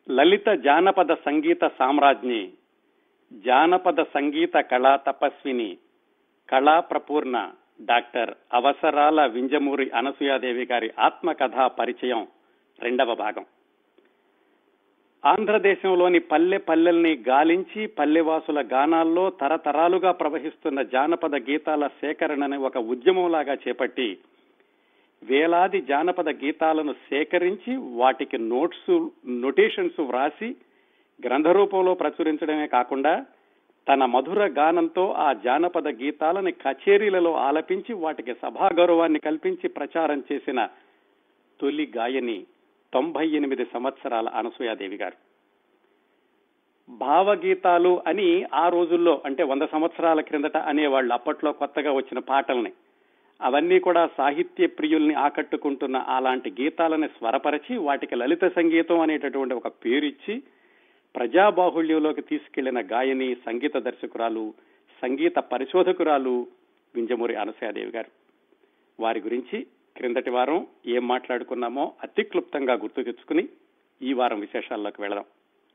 లలిత జానపద సంగీత సామ్రాజ్ఞి జానపద సంగీత కళా తపస్విని కళా ప్రపూర్ణ డాక్టర్ అవసరాల వింజమూరి అనసూయాదేవి గారి ఆత్మకథా పరిచయం రెండవ భాగం ఆంధ్రదేశంలోని పల్లె పల్లెల్ని గాలించి పల్లెవాసుల గానాల్లో తరతరాలుగా ప్రవహిస్తున్న జానపద గీతాల సేకరణని ఒక ఉద్యమంలాగా చేపట్టి వేలాది జానపద గీతాలను సేకరించి వాటికి నోట్స్ నొటేషన్స్ వ్రాసి గ్రంథ రూపంలో ప్రచురించడమే కాకుండా తన మధుర గానంతో ఆ జానపద గీతాలని కచేరీలలో ఆలపించి వాటికి సభా గౌరవాన్ని కల్పించి ప్రచారం చేసిన తొలి గాయని తొంభై ఎనిమిది సంవత్సరాల అనసూయాదేవి గారు భావగీతాలు అని ఆ రోజుల్లో అంటే వంద సంవత్సరాల క్రిందట అనేవాళ్ళు అప్పట్లో కొత్తగా వచ్చిన పాటల్ని అవన్నీ కూడా సాహిత్య ప్రియుల్ని ఆకట్టుకుంటున్న అలాంటి గీతాలని స్వరపరిచి వాటికి లలిత సంగీతం అనేటటువంటి ఒక పేరిచ్చి ప్రజాబాహుళ్యంలోకి తీసుకెళ్లిన గాయని సంగీత దర్శకురాలు సంగీత పరిశోధకురాలు వింజమూరి అనసూయాదేవి గారు వారి గురించి క్రిందటి వారం ఏం మాట్లాడుకున్నామో అతి క్లుప్తంగా గుర్తు తెచ్చుకుని ఈ వారం విశేషాల్లోకి వెళదాం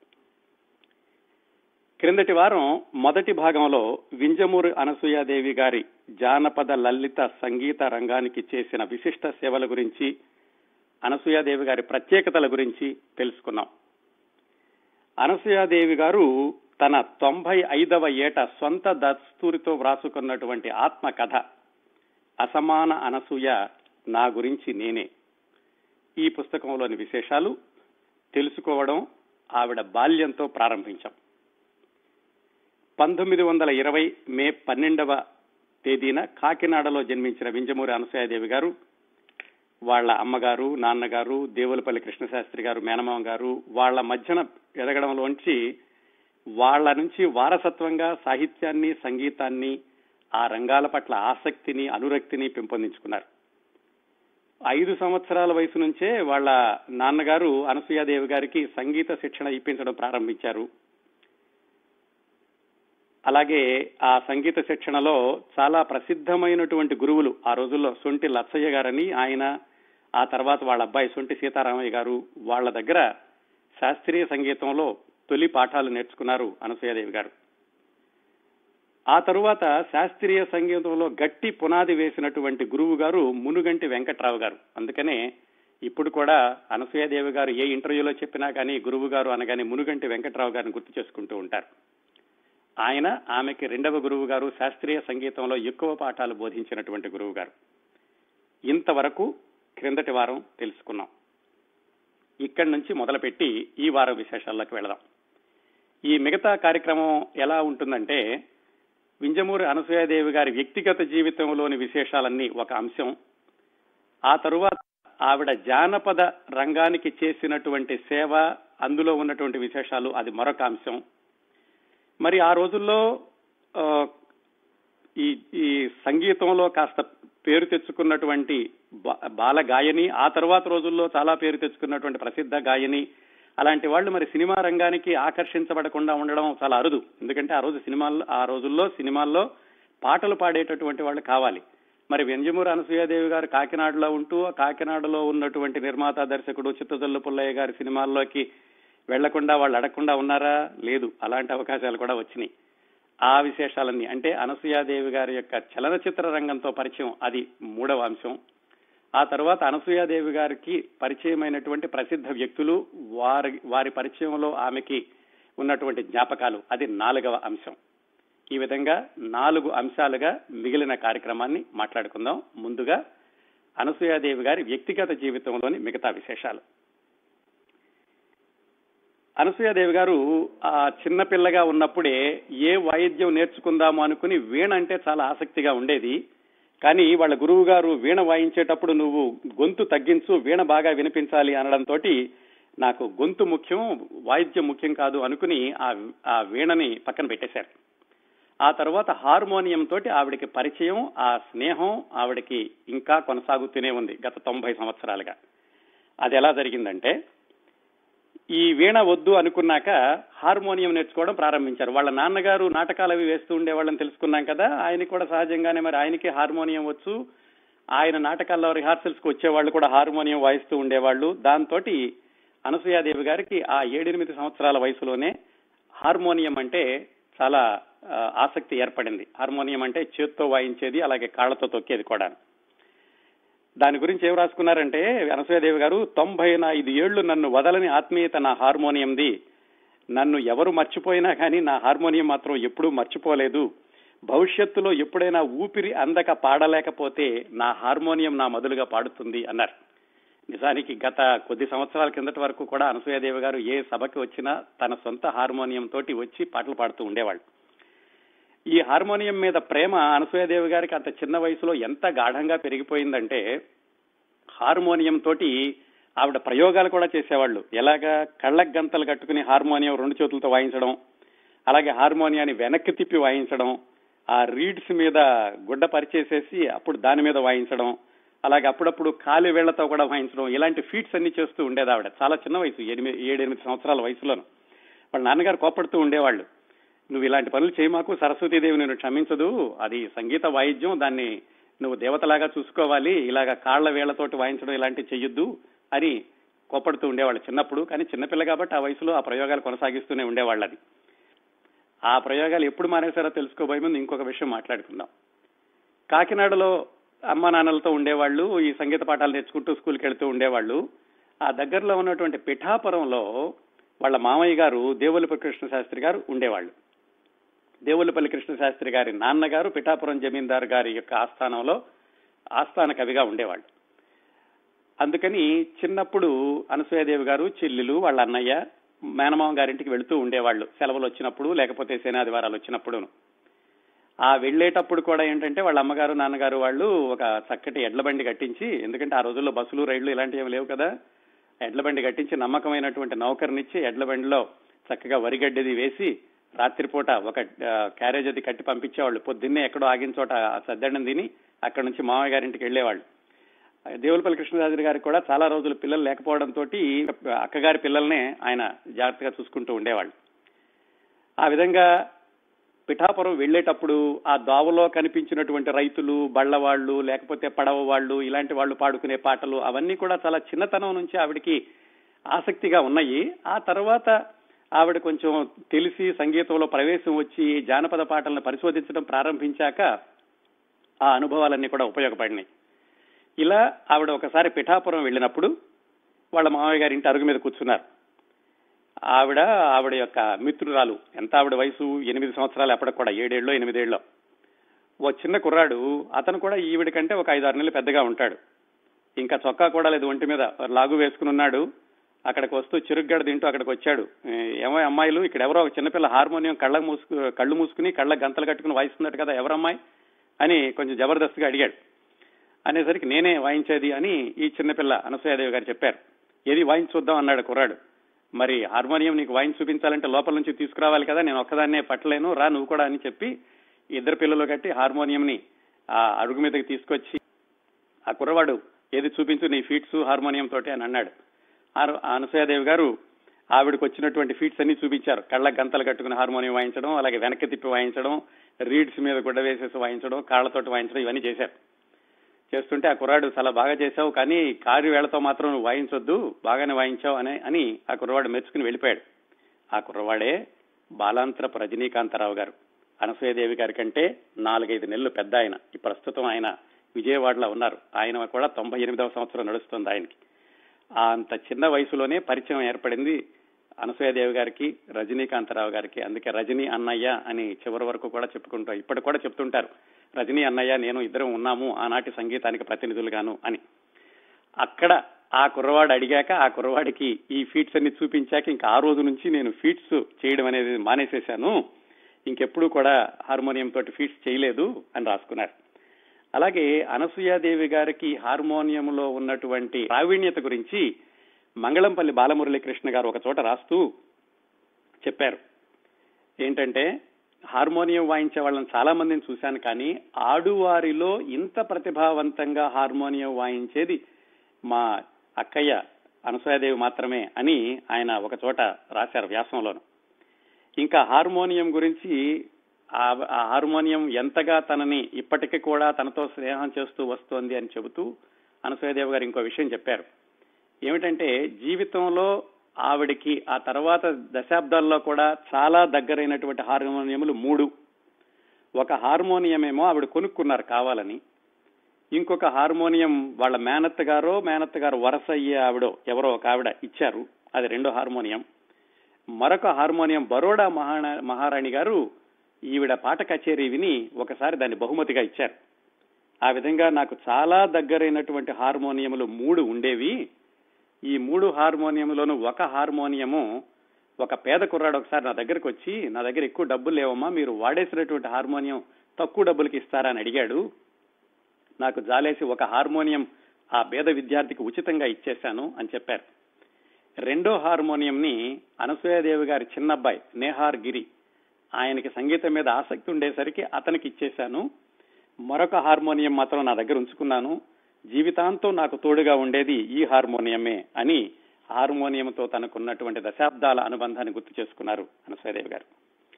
క్రిందటి వారం మొదటి భాగంలో వింజమూరి అనసూయాదేవి గారి జానపద లలిత సంగీత రంగానికి చేసిన విశిష్ట సేవల గురించి అనసూయాదేవి గారి ప్రత్యేకతల గురించి తెలుసుకున్నాం అనసూయాదేవి గారు తన తొంభై ఐదవ ఏట సొంత దస్తూరితో వ్రాసుకున్నటువంటి ఆత్మకథ అసమాన అనసూయ నా గురించి నేనే ఈ పుస్తకంలోని విశేషాలు తెలుసుకోవడం ఆవిడ బాల్యంతో ప్రారంభించాం పంతొమ్మిది వందల ఇరవై మే పన్నెండవ తేదీన కాకినాడలో జన్మించిన వింజమూరి అనసూయాదేవి గారు వాళ్ళ అమ్మగారు నాన్నగారు దేవులపల్లి కృష్ణశాస్త్రి గారు మేనమామ గారు వాళ్ళ మధ్యన ఎదగడంలోంచి వాళ్ళ నుంచి వారసత్వంగా సాహిత్యాన్ని సంగీతాన్ని ఆ రంగాల పట్ల ఆసక్తిని అనురక్తిని పెంపొందించుకున్నారు ఐదు సంవత్సరాల వయసు నుంచే వాళ్ళ నాన్నగారు అనసూయాదేవి గారికి సంగీత శిక్షణ ఇప్పించడం ప్రారంభించారు అలాగే ఆ సంగీత శిక్షణలో చాలా ప్రసిద్ధమైనటువంటి గురువులు ఆ రోజుల్లో సొంటి లచ్చయ్య గారని ఆయన ఆ తర్వాత వాళ్ళ అబ్బాయి సొంటి సీతారామయ్య గారు వాళ్ళ దగ్గర శాస్త్రీయ సంగీతంలో తొలి పాఠాలు నేర్చుకున్నారు అనసూయాదేవి గారు ఆ తరువాత శాస్త్రీయ సంగీతంలో గట్టి పునాది వేసినటువంటి గురువు గారు మునుగంటి వెంకట్రావు గారు అందుకనే ఇప్పుడు కూడా అనసూయాదేవి గారు ఏ ఇంటర్వ్యూలో చెప్పినా కానీ గురువు గారు అనగానే మునుగంటి వెంకట్రావు గారిని గుర్తు చేసుకుంటూ ఉంటారు ఆయన ఆమెకి రెండవ గురువు గారు శాస్త్రీయ సంగీతంలో ఎక్కువ పాఠాలు బోధించినటువంటి గురువు గారు ఇంతవరకు క్రిందటి వారం తెలుసుకున్నాం ఇక్కడి నుంచి మొదలుపెట్టి ఈ వారం విశేషాల్లోకి వెళదాం ఈ మిగతా కార్యక్రమం ఎలా ఉంటుందంటే వింజమూరి అనసూయాదేవి గారి వ్యక్తిగత జీవితంలోని విశేషాలన్నీ ఒక అంశం ఆ తరువాత ఆవిడ జానపద రంగానికి చేసినటువంటి సేవ అందులో ఉన్నటువంటి విశేషాలు అది మరొక అంశం మరి ఆ రోజుల్లో ఈ ఈ సంగీతంలో కాస్త పేరు తెచ్చుకున్నటువంటి బాల గాయని ఆ తర్వాత రోజుల్లో చాలా పేరు తెచ్చుకున్నటువంటి ప్రసిద్ధ గాయని అలాంటి వాళ్ళు మరి సినిమా రంగానికి ఆకర్షించబడకుండా ఉండడం చాలా అరుదు ఎందుకంటే ఆ రోజు సినిమాల్లో ఆ రోజుల్లో సినిమాల్లో పాటలు పాడేటటువంటి వాళ్ళు కావాలి మరి వెంజమూరు అనసూయాదేవి గారు కాకినాడలో ఉంటూ కాకినాడలో ఉన్నటువంటి నిర్మాత దర్శకుడు చిత్తజల్లు పుల్లయ్య గారి సినిమాల్లోకి వెళ్లకుండా వాళ్ళు అడగకుండా ఉన్నారా లేదు అలాంటి అవకాశాలు కూడా వచ్చినాయి ఆ విశేషాలన్నీ అంటే అనసూయాదేవి గారి యొక్క చలనచిత్ర రంగంతో పరిచయం అది మూడవ అంశం ఆ తర్వాత అనసూయాదేవి గారికి పరిచయమైనటువంటి ప్రసిద్ధ వ్యక్తులు వారి వారి పరిచయంలో ఆమెకి ఉన్నటువంటి జ్ఞాపకాలు అది నాలుగవ అంశం ఈ విధంగా నాలుగు అంశాలుగా మిగిలిన కార్యక్రమాన్ని మాట్లాడుకుందాం ముందుగా అనసూయాదేవి గారి వ్యక్తిగత జీవితంలోని మిగతా విశేషాలు అనసూయాదేవి గారు ఆ చిన్నపిల్లగా ఉన్నప్పుడే ఏ వాయిద్యం నేర్చుకుందాము అనుకుని వీణ అంటే చాలా ఆసక్తిగా ఉండేది కానీ వాళ్ళ గురువు గారు వీణ వాయించేటప్పుడు నువ్వు గొంతు తగ్గించు వీణ బాగా వినిపించాలి అనడంతో నాకు గొంతు ముఖ్యం వాయిద్యం ముఖ్యం కాదు అనుకుని ఆ వీణని పక్కన పెట్టేశారు ఆ తర్వాత హార్మోనియం తోటి ఆవిడకి పరిచయం ఆ స్నేహం ఆవిడకి ఇంకా కొనసాగుతూనే ఉంది గత తొంభై సంవత్సరాలుగా అది ఎలా జరిగిందంటే ఈ వీణ వద్దు అనుకున్నాక హార్మోనియం నేర్చుకోవడం ప్రారంభించారు వాళ్ళ నాన్నగారు నాటకాలు అవి వేస్తూ ఉండేవాళ్ళని తెలుసుకున్నాం కదా ఆయనకి కూడా సహజంగానే మరి ఆయనకి హార్మోనియం వచ్చు ఆయన నాటకాల్లో రిహార్సల్స్ కి వచ్చేవాళ్ళు కూడా హార్మోనియం వాయిస్తూ ఉండేవాళ్ళు దాంతో అనసూయాదేవి గారికి ఆ ఏడెనిమిది సంవత్సరాల వయసులోనే హార్మోనియం అంటే చాలా ఆ, ఆసక్తి ఏర్పడింది హార్మోనియం అంటే చేత్తో వాయించేది అలాగే కాళ్లతో తొక్కేది కూడా దాని గురించి ఏం రాసుకున్నారంటే అనసూయదేవి గారు తొంభై ఐదు ఏళ్లు నన్ను వదలని ఆత్మీయత నా హార్మోనియంది నన్ను ఎవరు మర్చిపోయినా కానీ నా హార్మోనియం మాత్రం ఎప్పుడూ మర్చిపోలేదు భవిష్యత్తులో ఎప్పుడైనా ఊపిరి అందక పాడలేకపోతే నా హార్మోనియం నా మొదలుగా పాడుతుంది అన్నారు నిజానికి గత కొద్ది సంవత్సరాల కిందటి వరకు కూడా అనసూయదేవి గారు ఏ సభకి వచ్చినా తన సొంత హార్మోనియం తోటి వచ్చి పాటలు పాడుతూ ఉండేవాళ్ళు ఈ హార్మోనియం మీద ప్రేమ అనసూయదేవి గారికి అంత చిన్న వయసులో ఎంత గాఢంగా పెరిగిపోయిందంటే హార్మోనియం తోటి ఆవిడ ప్రయోగాలు కూడా చేసేవాళ్ళు ఎలాగా కళ్ళకు గంతలు కట్టుకుని హార్మోనియం రెండు చేతులతో వాయించడం అలాగే హార్మోనియాన్ని వెనక్కి తిప్పి వాయించడం ఆ రీడ్స్ మీద గుడ్డ పరిచేసేసి అప్పుడు దాని మీద వాయించడం అలాగే అప్పుడప్పుడు కాలి వేళ్లతో కూడా వాయించడం ఇలాంటి ఫీట్స్ అన్ని చేస్తూ ఉండేది ఆవిడ చాలా చిన్న వయసు ఎనిమిది ఏడెనిమిది సంవత్సరాల వయసులోను వాళ్ళ నాన్నగారు కోపడుతూ ఉండేవాళ్ళు నువ్వు ఇలాంటి పనులు చేయమాకు సరస్వతీదేవి నేను క్షమించదు అది సంగీత వాయిద్యం దాన్ని నువ్వు దేవతలాగా చూసుకోవాలి ఇలాగా కాళ్ల వేళ్లతోటి వాయించడం ఇలాంటివి చెయ్యొద్దు అని కోపడుతూ ఉండేవాళ్ళు చిన్నప్పుడు కానీ చిన్నపిల్ల కాబట్టి ఆ వయసులో ఆ ప్రయోగాలు కొనసాగిస్తూనే ఉండేవాళ్ళు అది ఆ ప్రయోగాలు ఎప్పుడు మానేశారో తెలుసుకోబోయే ముందు ఇంకొక విషయం మాట్లాడుకుందాం కాకినాడలో అమ్మ నాన్నలతో ఉండేవాళ్ళు ఈ సంగీత పాఠాలు నేర్చుకుంటూ స్కూల్కి వెళ్తూ ఉండేవాళ్ళు ఆ దగ్గరలో ఉన్నటువంటి పిఠాపురంలో వాళ్ళ మామయ్య గారు దేవులపల్లి కృష్ణ శాస్త్రి గారు ఉండేవాళ్ళు దేవులపల్లి కృష్ణ శాస్త్రి గారి నాన్నగారు పిఠాపురం జమీందారు గారి యొక్క ఆస్థానంలో ఆస్థాన కవిగా ఉండేవాళ్ళు అందుకని చిన్నప్పుడు అనసూయదేవి గారు చెల్లెలు వాళ్ళ అన్నయ్య మేనమామ గారింటికి వెళుతూ ఉండేవాళ్ళు సెలవులు వచ్చినప్పుడు లేకపోతే శనాదివారాలు వచ్చినప్పుడును ఆ వెళ్ళేటప్పుడు కూడా ఏంటంటే వాళ్ళ అమ్మగారు నాన్నగారు వాళ్ళు ఒక చక్కటి ఎడ్ల బండి కట్టించి ఎందుకంటే ఆ రోజుల్లో బస్సులు రైళ్లు ఇలాంటివి ఏమి లేవు కదా ఎడ్ల బండి కట్టించి నమ్మకమైనటువంటి నౌకర్నిచ్చి ఎడ్ల బండిలో చక్కగా వరిగడ్డది వేసి రాత్రిపూట ఒక ఆ, క్యారేజ్ అది కట్టి పంపించేవాళ్ళు పొద్దున్నే ఎక్కడో ఆగిన చోట ఆ సద్దెండం తిని అక్కడ నుంచి మామయ్య గారింటికి వెళ్ళేవాళ్ళు దేవులపల్లి కృష్ణరాజు గారికి కూడా చాలా రోజులు పిల్లలు లేకపోవడంతో అక్కగారి పిల్లల్నే ఆయన జాగ్రత్తగా చూసుకుంటూ ఉండేవాళ్ళు ఆ విధంగా పిఠాపురం వెళ్ళేటప్పుడు ఆ దావలో కనిపించినటువంటి రైతులు బళ్ళవాళ్ళు లేకపోతే పడవ వాళ్ళు ఇలాంటి వాళ్ళు పాడుకునే పాటలు అవన్నీ కూడా చాలా చిన్నతనం నుంచి ఆవిడికి ఆసక్తిగా ఉన్నాయి ఆ తర్వాత ఆవిడ కొంచెం తెలిసి సంగీతంలో ప్రవేశం వచ్చి జానపద పాటలను పరిశోధించడం ప్రారంభించాక ఆ అనుభవాలన్నీ కూడా ఉపయోగపడినాయి ఇలా ఆవిడ ఒకసారి పిఠాపురం వెళ్ళినప్పుడు వాళ్ళ మామయ్య గారి ఇంటి అరుగు మీద కూర్చున్నారు ఆవిడ ఆవిడ యొక్క మిత్రురాలు ఎంత ఆవిడ వయసు ఎనిమిది సంవత్సరాలు ఎప్పటికి కూడా ఏడేళ్ళలో ఎనిమిదేళ్ళలో ఓ చిన్న కుర్రాడు అతను కూడా ఈవిడ కంటే ఒక ఐదు ఆరు నెలలు పెద్దగా ఉంటాడు ఇంకా చొక్కా కూడా లేదు ఒంటి మీద లాగు వేసుకుని ఉన్నాడు అక్కడికి వస్తూ చిరుగ్గడ తింటూ అక్కడికి వచ్చాడు ఏ, ఏమో అమ్మాయిలు ఇక్కడ ఎవరో ఒక చిన్నపిల్ల హార్మోనియం కళ్ళ మూసుకు కళ్ళు మూసుకుని కళ్ళ గంతలు కట్టుకుని వాయిస్తున్నట్టు కదా ఎవరమ్మాయి అని కొంచెం జబర్దస్త్గా అడిగాడు అనేసరికి నేనే వాయించేది అని ఈ చిన్నపిల్ల అనసూయాదేవి గారు చెప్పారు ఏది వాయించి చూద్దాం అన్నాడు కుర్రాడు మరి హార్మోనియం నీకు వాయించి చూపించాలంటే లోపల నుంచి తీసుకురావాలి కదా నేను ఒక్కదాన్నే పట్టలేను రా నువ్వు కూడా అని చెప్పి ఇద్దరు పిల్లలు కట్టి హార్మోనియంని ఆ అడుగు మీదకి తీసుకొచ్చి ఆ కుర్రవాడు ఏది చూపించు నీ ఫీట్స్ హార్మోనియం తోటి అని అన్నాడు ఆ- ఆ అనసూయాదేవి గారు ఆవిడకి వచ్చినటువంటి ఫీట్స్ అన్ని చూపించారు కళ్ళ గంతలు కట్టుకుని హార్మోనియం వాయించడం అలాగే వెనక్కి తిప్పి వాయించడం రీడ్స్ మీద గుడ్డ వేసేసి వాయించడం కాళ్లతోటి వాయించడం ఇవన్నీ చేశారు చేస్తుంటే ఆ కుర్రాడు చాలా బాగా చేశావు కానీ కారు వేళ్లతో మాత్రం నువ్వు వాయించొద్దు బాగానే వాయించావు అని అని ఆ కుర్రవాడు మెచ్చుకుని వెళ్ళిపోయాడు ఆ కుర్రవాడే బాలాంతరపు రజనీకాంతరావు గారు అనసూయదేవి గారి కంటే నాలుగైదు నెలలు పెద్ద ఆయన ఈ ప్రస్తుతం ఆయన విజయవాడలో ఉన్నారు ఆయన కూడా తొంభై ఎనిమిదవ సంవత్సరం నడుస్తుంది ఆయనకి ఆ అంత చిన్న వయసులోనే పరిచయం ఏర్పడింది అనసూయదేవి గారికి రజనీకాంతరావు గారికి అందుకే రజనీ అన్నయ్య అని చివరి వరకు కూడా చెప్పుకుంటూ ఇప్పటికి కూడా చెప్తుంటారు రజనీ అన్నయ్య నేను ఇద్దరం ఉన్నాము ఆనాటి సంగీతానికి ప్రతినిధులుగాను అని అక్కడ ఆ కుర్రవాడు అడిగాక ఆ కుర్రవాడికి ఈ ఫీట్స్ అన్ని చూపించాక ఇంకా ఆ రోజు నుంచి నేను ఫీట్స్ చేయడం అనేది మానేసేశాను ఇంకెప్పుడు కూడా హార్మోనియం తోటి ఫీట్స్ చేయలేదు అని రాసుకున్నారు అలాగే అనసూయాదేవి గారికి హార్మోనియంలో ఉన్నటువంటి ప్రావీణ్యత గురించి మంగళంపల్లి బాలమురళీ కృష్ణ గారు ఒక చోట రాస్తూ చెప్పారు ఏంటంటే హార్మోనియం వాయించే వాళ్ళని చాలా మందిని చూశాను కానీ ఆడువారిలో ఇంత ప్రతిభావంతంగా హార్మోనియం వాయించేది మా అక్కయ్య అనసూయాదేవి మాత్రమే అని ఆయన ఒక చోట రాశారు వ్యాసంలోను ఇంకా హార్మోనియం గురించి ఆ ఆ హార్మోనియం ఎంతగా తనని ఇప్పటికీ కూడా తనతో స్నేహం చేస్తూ వస్తోంది అని చెబుతూ అనసూయదేవి గారు ఇంకో విషయం చెప్పారు ఏమిటంటే జీవితంలో ఆవిడికి ఆ తర్వాత దశాబ్దాల్లో కూడా చాలా దగ్గరైనటువంటి హార్మోనియములు మూడు ఒక హార్మోనియం ఏమో ఆవిడ కొనుక్కున్నారు కావాలని ఇంకొక హార్మోనియం వాళ్ళ మేనత్త గారో మేనత్త గారు వరస అయ్యే ఆవిడో ఎవరో ఒక ఆవిడ ఇచ్చారు అది రెండో హార్మోనియం మరొక హార్మోనియం బరోడా మహానా మహారాణి గారు ఈవిడ పాట కచేరీ విని ఒకసారి దాన్ని బహుమతిగా ఇచ్చారు ఆ విధంగా నాకు చాలా దగ్గరైనటువంటి హార్మోనియములు మూడు ఉండేవి ఈ మూడు హార్మోనియంలోనూ ఒక హార్మోనియము ఒక పేద కుర్రాడు ఒకసారి నా దగ్గరకు వచ్చి నా దగ్గర ఎక్కువ డబ్బులు లేవమ్మా మీరు వాడేసినటువంటి హార్మోనియం తక్కువ డబ్బులకి ఇస్తారా అని అడిగాడు నాకు జాలేసి ఒక హార్మోనియం ఆ పేద విద్యార్థికి ఉచితంగా ఇచ్చేశాను అని చెప్పారు రెండో హార్మోనియంని అనసూయాదేవి గారి చిన్నబ్బాయి నేహార్ గిరి ఆయనకి సంగీతం మీద ఆసక్తి ఉండేసరికి అతనికి ఇచ్చేశాను మరొక హార్మోనియం మాత్రం నా దగ్గర ఉంచుకున్నాను జీవితాంతం నాకు తోడుగా ఉండేది ఈ హార్మోనియమే అని హార్మోనియంతో తనకున్నటువంటి దశాబ్దాల అనుబంధాన్ని గుర్తు చేసుకున్నారు అనసూయదేవి గారు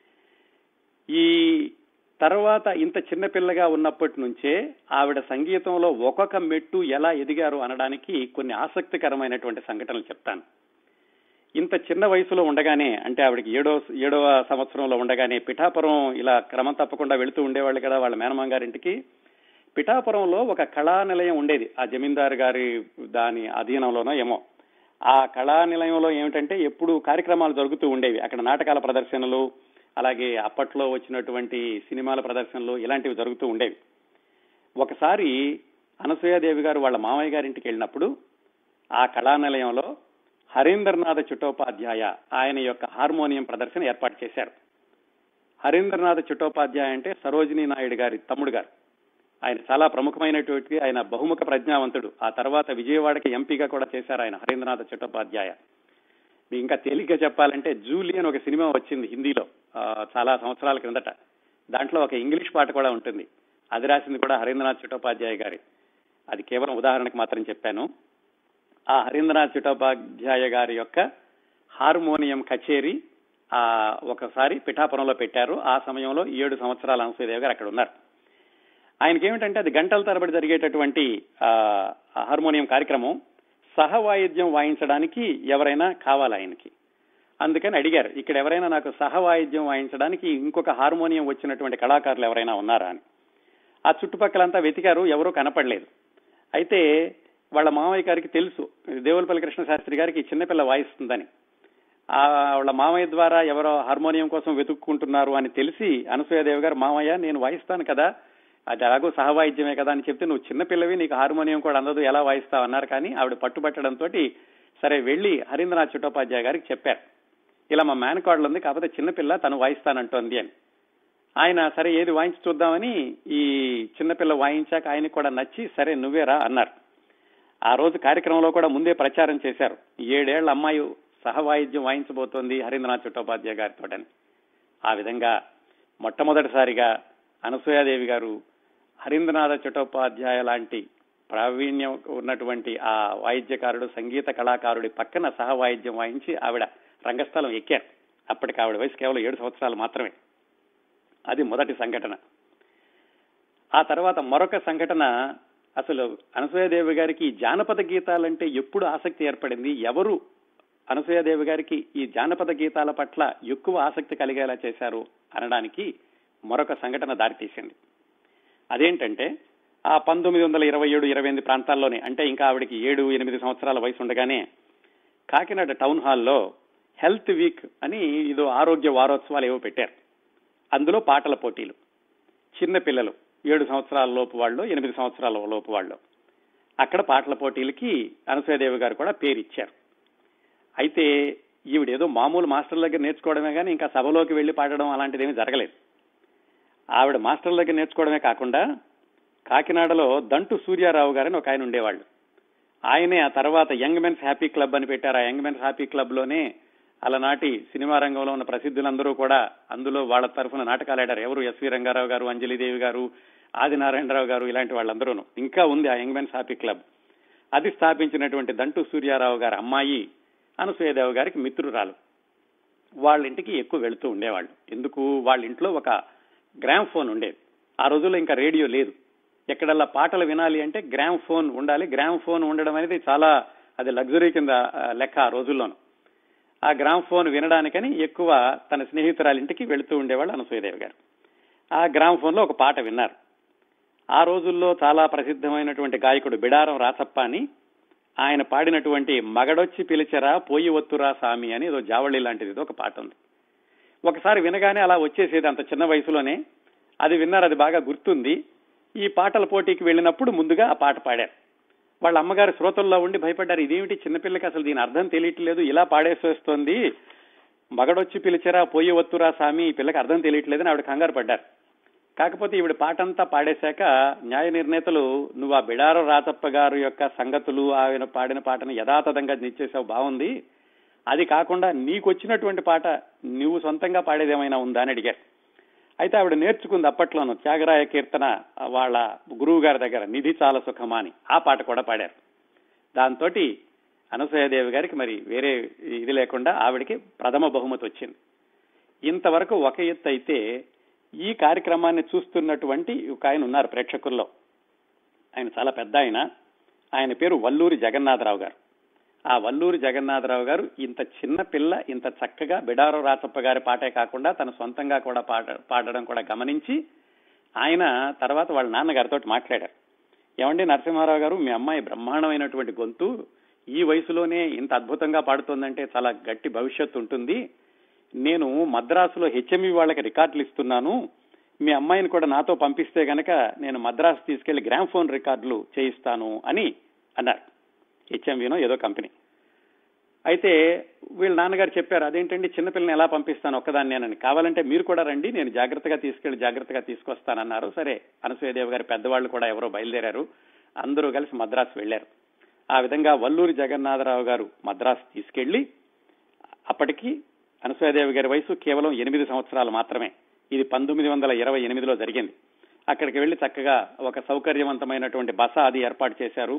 ఈ తర్వాత ఇంత చిన్నపిల్లగా ఉన్నప్పటి నుంచే ఆవిడ సంగీతంలో ఒక్కొక్క మెట్టు ఎలా ఎదిగారు అనడానికి కొన్ని ఆసక్తికరమైనటువంటి సంఘటనలు చెప్తాను ఇంత చిన్న వయసులో ఉండగానే అంటే ఆవిడకి ఏడో ఏడవ సంవత్సరంలో ఉండగానే పిఠాపురం ఇలా క్రమం తప్పకుండా వెళుతూ ఉండేవాళ్ళు కదా వాళ్ళ మేనమామ గారింటికి పిఠాపురంలో ఒక కళా నిలయం ఉండేది ఆ జమీందారు గారి దాని అధీనంలోనో ఏమో ఆ కళా నిలయంలో ఏమిటంటే ఎప్పుడు కార్యక్రమాలు జరుగుతూ ఉండేవి అక్కడ నాటకాల ప్రదర్శనలు అలాగే అప్పట్లో వచ్చినటువంటి సినిమాల ప్రదర్శనలు ఇలాంటివి జరుగుతూ ఉండేవి ఒకసారి అనసూయాదేవి గారు వాళ్ళ మామయ్య గారింటికి వెళ్ళినప్పుడు ఆ కళానిలయంలో హరీంద్రనాథ చుట్టోపాధ్యాయ ఆయన యొక్క హార్మోనియం ప్రదర్శన ఏర్పాటు చేశారు హరీంద్రనాథ చుట్టోపాధ్యాయ అంటే సరోజినీ నాయుడు గారి తమ్ముడు గారు ఆయన చాలా ప్రముఖమైనటువంటి ఆయన బహుముఖ ప్రజ్ఞావంతుడు ఆ తర్వాత విజయవాడకి ఎంపీగా కూడా చేశారు ఆయన హరీంద్రనాథ చుట్టోపాధ్యాయ మీకు ఇంకా తేలిగ్గా చెప్పాలంటే జూలీ అని ఒక సినిమా వచ్చింది హిందీలో చాలా సంవత్సరాల క్రిందట దాంట్లో ఒక ఇంగ్లీష్ పాట కూడా ఉంటుంది అది రాసింది కూడా హరీంద్రనాథ్ చుట్టోపాధ్యాయ గారి అది కేవలం ఉదాహరణకు మాత్రం చెప్పాను ఆ హరీంద్రనాథ్ చుట్టోపాధ్యాయ గారి యొక్క హార్మోనియం కచేరీ ఆ ఒకసారి పిఠాపురంలో పెట్టారు ఆ సమయంలో ఏడు సంవత్సరాల అనసూయదేవి గారు అక్కడ ఉన్నారు ఆయనకి ఏమిటంటే అది గంటల తరబడి జరిగేటటువంటి హార్మోనియం కార్యక్రమం సహవాయిద్యం వాయించడానికి ఎవరైనా కావాలి ఆయనకి అందుకని అడిగారు ఇక్కడ ఎవరైనా నాకు సహవాయిద్యం వాయించడానికి ఇంకొక హార్మోనియం వచ్చినటువంటి కళాకారులు ఎవరైనా ఉన్నారా అని ఆ చుట్టుపక్కలంతా వెతికారు ఎవరూ కనపడలేదు అయితే వాళ్ళ మామయ్య గారికి తెలుసు దేవులపల్లి కృష్ణ శాస్త్రి గారికి చిన్నపిల్ల వాయిస్తుందని ఆ వాళ్ళ మామయ్య ద్వారా ఎవరో హార్మోనియం కోసం వెతుక్కుంటున్నారు అని తెలిసి అనసూయదేవి గారు మామయ్య నేను వాయిస్తాను కదా అది ఎలాగో సహవాయిద్యమే కదా అని చెప్తే నువ్వు చిన్నపిల్లవి నీకు హార్మోనియం కూడా అందదు ఎలా వాయిస్తావు అన్నారు కానీ ఆవిడ పట్టుబట్టడంతో సరే వెళ్లి హరీంద్రనాథ్ చుట్టోపాధ్యాయ గారికి చెప్పారు ఇలా మా మేనకాడలు ఉంది కాకపోతే చిన్నపిల్ల తను వాయిస్తానంటోంది అని ఆయన సరే ఏది వాయించి చూద్దామని ఈ చిన్నపిల్ల వాయించాక ఆయనకు కూడా నచ్చి సరే నువ్వేరా అన్నారు ఆ రోజు కార్యక్రమంలో కూడా ముందే ప్రచారం చేశారు ఏడేళ్ల అమ్మాయి సహవాయిద్యం వాయించబోతోంది హరీంద్రనాథ్ చుట్టోపాధ్యాయ గారితో ఆ విధంగా మొట్టమొదటిసారిగా అనసూయాదేవి గారు హరీంద్రనాథ చట్టోపాధ్యాయ లాంటి ప్రావీణ్యం ఉన్నటువంటి ఆ వాయిద్యకారుడు సంగీత కళాకారుడి పక్కన సహవాయిద్యం వాయించి ఆవిడ రంగస్థలం ఎక్కారు అప్పటికి ఆవిడ వయసు కేవలం ఏడు సంవత్సరాలు మాత్రమే అది మొదటి సంఘటన ఆ తర్వాత మరొక సంఘటన అసలు అనసూయాదేవి గారికి జానపద గీతాలంటే ఎప్పుడు ఆసక్తి ఏర్పడింది ఎవరు అనసూయాదేవి గారికి ఈ జానపద గీతాల పట్ల ఎక్కువ ఆసక్తి కలిగేలా చేశారు అనడానికి మరొక సంఘటన దారితీసింది అదేంటంటే ఆ పంతొమ్మిది వందల ఇరవై ఏడు ఇరవై ఎనిమిది ప్రాంతాల్లోనే అంటే ఇంకా ఆవిడకి ఏడు ఎనిమిది సంవత్సరాల వయసు ఉండగానే కాకినాడ టౌన్ హాల్లో హెల్త్ వీక్ అని ఇదో ఆరోగ్య వారోత్సవాలు ఏవో పెట్టారు అందులో పాటల పోటీలు చిన్న పిల్లలు ఏడు సంవత్సరాల లోపు వాళ్ళు ఎనిమిది సంవత్సరాల లోపు వాళ్ళు అక్కడ పాటల పోటీలకి అనసూయదేవి గారు కూడా పేరు ఇచ్చారు అయితే ఈవిడేదో మామూలు మాస్టర్ల దగ్గర నేర్చుకోవడమే కానీ ఇంకా సభలోకి వెళ్లి పాడడం అలాంటిది ఏమీ జరగలేదు ఆవిడ మాస్టర్ల దగ్గర నేర్చుకోవడమే కాకుండా కాకినాడలో దంటు సూర్యారావు గారని ఒక ఆయన ఉండేవాళ్ళు ఆయనే ఆ తర్వాత యంగ్ మెన్స్ హ్యాపీ క్లబ్ అని పెట్టారు ఆ యంగ్ మెన్స్ హ్యాపీ క్లబ్ లోనే అలనాటి సినిమా రంగంలో ఉన్న ప్రసిద్ధులందరూ కూడా అందులో వాళ్ళ తరఫున నాటకాలు ఆడారు ఎవరు ఎస్వి రంగారావు గారు అంజలిదేవి గారు ఆదినారాయణరావు గారు ఇలాంటి వాళ్ళందరూ ఇంకా ఉంది ఆ యంగ్ మెన్స్ హ్యాపీ క్లబ్ అది స్థాపించినటువంటి దంటు సూర్యారావు గారి అమ్మాయి అనసూయదేవి గారికి మిత్రురాలు వాళ్ళ ఇంటికి ఎక్కువ వెళుతూ ఉండేవాళ్ళు ఎందుకు వాళ్ళ ఇంట్లో ఒక గ్రామ్ ఫోన్ ఉండేది ఆ రోజుల్లో ఇంకా రేడియో లేదు ఎక్కడల్లా పాటలు వినాలి అంటే గ్రామ్ ఫోన్ ఉండాలి గ్రామ్ ఫోన్ ఉండడం అనేది చాలా అది లగ్జరీ కింద ఆ, లెక్క ఆ రోజుల్లోనూ ఆ గ్రామ్ ఫోన్ వినడానికని ఎక్కువ తన స్నేహితురాలి ఇంటికి వెళుతూ ఉండేవాళ్ళు అనసూయదేవి గారు ఆ గ్రామ్ ఫోన్ లో ఒక పాట విన్నారు ఆ రోజుల్లో చాలా ప్రసిద్ధమైనటువంటి గాయకుడు బిడారం రాసప్ప అని ఆయన పాడినటువంటి మగడొచ్చి పిలిచరా పోయి ఒత్తురా సామి అని ఏదో జావళి లాంటిది ఏదో ఒక పాట ఉంది ఒకసారి వినగానే అలా వచ్చేసేది అంత చిన్న వయసులోనే అది విన్నారు అది బాగా గుర్తుంది ఈ పాటల పోటీకి వెళ్ళినప్పుడు ముందుగా ఆ పాట పాడారు వాళ్ళ అమ్మగారు శ్రోతల్లో ఉండి భయపడ్డారు ఇదేమిటి చిన్నపిల్లకి అసలు దీని అర్థం తెలియట్లేదు ఇలా పాడేసేస్తోంది మగడొచ్చి పిలిచరా పోయి వత్తురా సామి ఈ పిల్లకి అర్థం తెలియట్లేదని ఆవిడ కంగారు పడ్డారు కాకపోతే ఈవిడ పాటంతా పాడేశాక న్యాయ నిర్ణేతలు నువ్వు ఆ బిడార రాచప్ప గారు యొక్క సంగతులు ఆయన పాడిన పాటను యథాతథంగా నిచ్చేసావు బాగుంది అది కాకుండా నీకు వచ్చినటువంటి పాట నువ్వు సొంతంగా పాడేదేమైనా ఉందా అని అడిగారు అయితే ఆవిడ నేర్చుకుంది అప్పట్లోను త్యాగరాయ కీర్తన వాళ్ళ గురువు గారి దగ్గర నిధి చాలా సుఖమా అని ఆ పాట కూడా పాడారు దాంతో అనసూయదేవి గారికి మరి వేరే ఇది లేకుండా ఆవిడకి ప్రథమ బహుమతి వచ్చింది ఇంతవరకు ఒక ఎత్తు అయితే ఈ కార్యక్రమాన్ని చూస్తున్నటువంటి ఒక ఆయన ఉన్నారు ప్రేక్షకుల్లో ఆయన చాలా పెద్ద ఆయన ఆయన పేరు వల్లూరి జగన్నాథరావు గారు ఆ వల్లూరి జగన్నాథరావు గారు ఇంత చిన్న పిల్ల ఇంత చక్కగా బిడారో రాచప్ప గారి పాటే కాకుండా తన సొంతంగా కూడా పాడ పాడడం కూడా గమనించి ఆయన తర్వాత వాళ్ళ నాన్నగారితో మాట్లాడారు ఏమండి నరసింహారావు గారు మీ అమ్మాయి బ్రహ్మాండమైనటువంటి గొంతు ఈ వయసులోనే ఇంత అద్భుతంగా పాడుతోందంటే చాలా గట్టి భవిష్యత్తు ఉంటుంది నేను మద్రాసులో హెచ్ఎంఈ వాళ్ళకి రికార్డులు ఇస్తున్నాను మీ అమ్మాయిని కూడా నాతో పంపిస్తే గనక నేను మద్రాసు తీసుకెళ్లి గ్రామ్ఫోన్ రికార్డులు చేయిస్తాను అని అన్నారు హెచ్ఎంవినో ఏదో కంపెనీ అయితే వీళ్ళ నాన్నగారు చెప్పారు అదేంటండి చిన్నపిల్లని ఎలా పంపిస్తాను ఒక్కదాన్ని నేనని కావాలంటే మీరు కూడా రండి నేను జాగ్రత్తగా తీసుకెళ్లి జాగ్రత్తగా తీసుకొస్తానన్నారు సరే అనసూయదేవి గారి పెద్దవాళ్ళు కూడా ఎవరో బయలుదేరారు అందరూ కలిసి మద్రాసు వెళ్లారు ఆ విధంగా వల్లూరి జగన్నాథరావు గారు మద్రాసు తీసుకెళ్లి అప్పటికి అనసూయదేవి గారి వయసు కేవలం ఎనిమిది సంవత్సరాలు మాత్రమే ఇది పంతొమ్మిది వందల ఇరవై ఎనిమిదిలో జరిగింది అక్కడికి వెళ్లి చక్కగా ఒక సౌకర్యవంతమైనటువంటి బస అది ఏర్పాటు చేశారు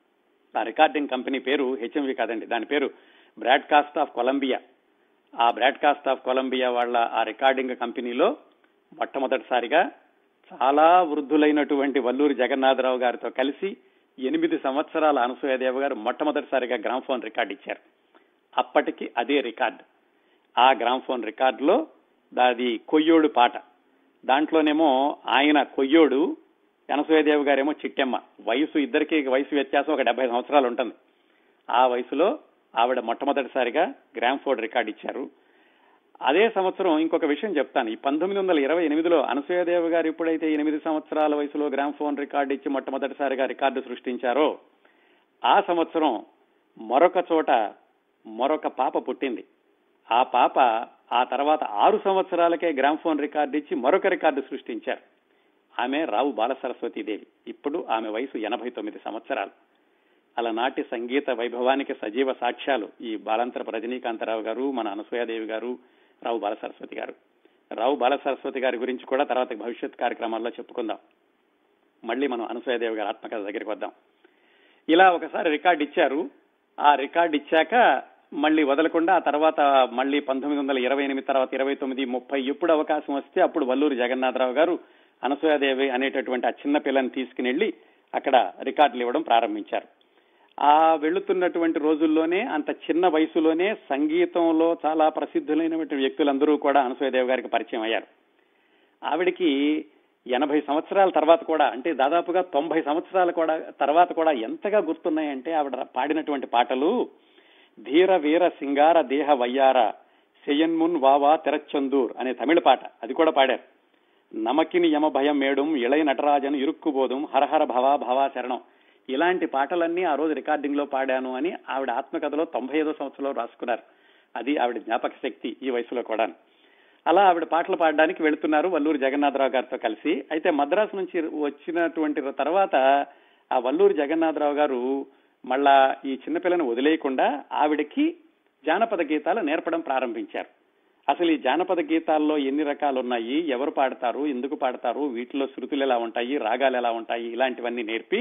ఆ రికార్డింగ్ కంపెనీ పేరు హెచ్ఎంవి కాదండి దాని పేరు బ్రాడ్కాస్ట్ ఆఫ్ కొలంబియా ఆ బ్రాడ్కాస్ట్ ఆఫ్ కొలంబియా వాళ్ళ ఆ రికార్డింగ్ కంపెనీలో మొట్టమొదటిసారిగా చాలా వృద్ధులైనటువంటి వల్లూరి జగన్నాథరావు గారితో కలిసి ఎనిమిది సంవత్సరాల అనసూయదేవ గారు మొట్టమొదటిసారిగా గ్రామ్ఫోన్ రికార్డు ఇచ్చారు అప్పటికి అదే రికార్డు ఆ గ్రామ్ఫోన్ రికార్డులో దాది కొయ్యోడు పాట దాంట్లోనేమో ఆయన కొయ్యోడు అనసూయదేవి గారేమో చిట్టెమ్మ వయసు ఇద్దరికి వయసు వ్యత్యాసం ఒక డెబ్బై సంవత్సరాలు ఉంటుంది ఆ వయసులో ఆవిడ మొట్టమొదటిసారిగా గ్రామ్ఫోర్డ్ రికార్డు ఇచ్చారు అదే సంవత్సరం ఇంకొక విషయం చెప్తాను ఈ పంతొమ్మిది వందల ఇరవై ఎనిమిదిలో అనసూయదేవి గారు ఎప్పుడైతే ఎనిమిది సంవత్సరాల వయసులో గ్రామ్ఫోన్ రికార్డు ఇచ్చి మొట్టమొదటిసారిగా రికార్డు సృష్టించారో ఆ సంవత్సరం మరొక చోట మరొక పాప పుట్టింది ఆ పాప ఆ తర్వాత ఆరు సంవత్సరాలకే గ్రామ్ఫోన్ రికార్డు ఇచ్చి మరొక రికార్డు సృష్టించారు ఆమె రావు బాలసరస్వతీదేవి ఇప్పుడు ఆమె వయసు ఎనభై తొమ్మిది సంవత్సరాలు అలనాటి సంగీత వైభవానికి సజీవ సాక్ష్యాలు ఈ బాలంతరపు రజనీకాంతరావు గారు మన అనసూయాదేవి గారు రావు బాలసరస్వతి గారు రావు బాలసరస్వతి గారి గురించి కూడా తర్వాత భవిష్యత్ కార్యక్రమాల్లో చెప్పుకుందాం మళ్ళీ మనం అనసూయాదేవి గారి ఆత్మకథ దగ్గరికి వద్దాం ఇలా ఒకసారి రికార్డు ఇచ్చారు ఆ రికార్డు ఇచ్చాక మళ్ళీ వదలకుండా ఆ తర్వాత మళ్ళీ పంతొమ్మిది వందల ఇరవై ఎనిమిది తర్వాత ఇరవై తొమ్మిది ముప్పై ఎప్పుడు అవకాశం వస్తే అప్పుడు వల్లూరు జగన్నాథరావు గారు అనసూయాదేవి అనేటటువంటి ఆ చిన్న పిల్లని తీసుకుని వెళ్లి అక్కడ రికార్డులు ఇవ్వడం ప్రారంభించారు ఆ వెళుతున్నటువంటి రోజుల్లోనే అంత చిన్న వయసులోనే సంగీతంలో చాలా ప్రసిద్ధులైనటువంటి వ్యక్తులందరూ కూడా అనసూయదేవి గారికి పరిచయం అయ్యారు ఆవిడికి ఎనభై సంవత్సరాల తర్వాత కూడా అంటే దాదాపుగా తొంభై సంవత్సరాల కూడా తర్వాత కూడా ఎంతగా గుర్తున్నాయంటే ఆవిడ పాడినటువంటి పాటలు ధీర వీర సింగార దేహ వయ్యార సెయన్మున్ వావా తెరచందూర్ అనే తమిళ పాట అది కూడా పాడారు నమకిని యమ భయం మేడం ఇళయ నటరాజను ఇరుక్కుబోదం హరహర భవా భవా శరణం ఇలాంటి పాటలన్నీ ఆ రోజు రికార్డింగ్ లో పాడాను అని ఆవిడ ఆత్మకథలో తొంభై ఐదో సంవత్సరంలో రాసుకున్నారు అది ఆవిడ జ్ఞాపక శక్తి ఈ వయసులో కూడా అలా ఆవిడ పాటలు పాడడానికి వెళుతున్నారు వల్లూరు జగన్నాథరావు గారితో కలిసి అయితే మద్రాసు నుంచి వచ్చినటువంటి తర్వాత ఆ వల్లూరు జగన్నాథరావు గారు మళ్ళా ఈ చిన్నపిల్లని వదిలేయకుండా ఆవిడకి జానపద గీతాలు నేర్పడం ప్రారంభించారు అసలు ఈ జానపద గీతాల్లో ఎన్ని రకాలు ఉన్నాయి ఎవరు పాడతారు ఎందుకు పాడతారు వీటిలో శృతులు ఎలా ఉంటాయి రాగాలు ఎలా ఉంటాయి ఇలాంటివన్నీ నేర్పి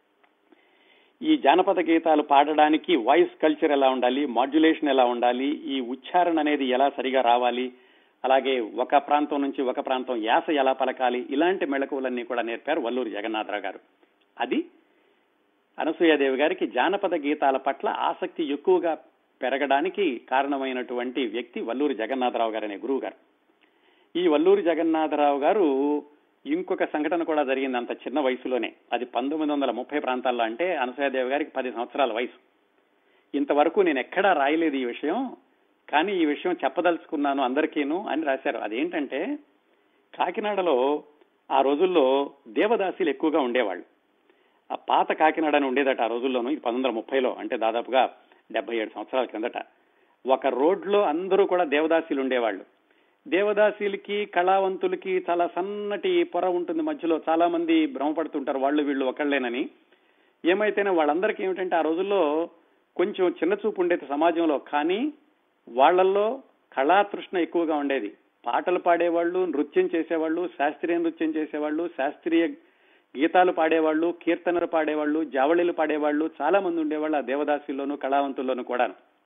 ఈ జానపద గీతాలు పాడడానికి వాయిస్ కల్చర్ ఎలా ఉండాలి మాడ్యులేషన్ ఎలా ఉండాలి ఈ ఉచ్చారణ అనేది ఎలా సరిగా రావాలి అలాగే ఒక ప్రాంతం నుంచి ఒక ప్రాంతం యాస ఎలా పలకాలి ఇలాంటి మెళకువలన్నీ కూడా నేర్పారు వల్లూరు జగన్నాథరావు గారు అది అనసూయాదేవి గారికి జానపద గీతాల పట్ల ఆసక్తి ఎక్కువగా పెరగడానికి కారణమైనటువంటి వ్యక్తి వల్లూరి జగన్నాథరావు గారు అనే గురువు గారు ఈ వల్లూరి జగన్నాథరావు గారు ఇంకొక సంఘటన కూడా జరిగింది అంత చిన్న వయసులోనే అది పంతొమ్మిది వందల ముప్పై ప్రాంతాల్లో అంటే అనసూయాదేవి గారికి పది సంవత్సరాల వయసు ఇంతవరకు నేను ఎక్కడా రాయలేదు ఈ విషయం కానీ ఈ విషయం చెప్పదలుచుకున్నాను అందరికీను అని రాశారు అదేంటంటే కాకినాడలో ఆ రోజుల్లో దేవదాసీలు ఎక్కువగా ఉండేవాళ్ళు ఆ పాత కాకినాడ అని ఉండేదట ఆ రోజుల్లోనూ ఇది పంతొమ్మిది వందల ముప్పైలో అంటే దాదాపుగా డెబ్బై ఏడు సంవత్సరాల క్రిందట ఒక రోడ్లో అందరూ కూడా దేవదాసీలు ఉండేవాళ్ళు దేవదాసీలకి కళావంతులకి చాలా సన్నటి పొర ఉంటుంది మధ్యలో చాలా మంది భ్రమపడుతుంటారు వాళ్ళు వీళ్ళు ఒకళ్ళేనని ఏమైతేనే వాళ్ళందరికీ ఏమిటంటే ఆ రోజుల్లో కొంచెం చిన్న చూపు ఉండేది సమాజంలో కానీ వాళ్ళల్లో కళాతృష్ణ ఎక్కువగా ఉండేది పాటలు పాడేవాళ్ళు నృత్యం చేసేవాళ్ళు శాస్త్రీయ నృత్యం చేసేవాళ్ళు శాస్త్రీయ గీతాలు పాడేవాళ్ళు కీర్తనలు పాడేవాళ్ళు జావళీలు పాడేవాళ్ళు చాలా మంది ఉండేవాళ్ళు ఆ దేవదాసుల్లోనూ కళావంతుల్లోనూ కూడా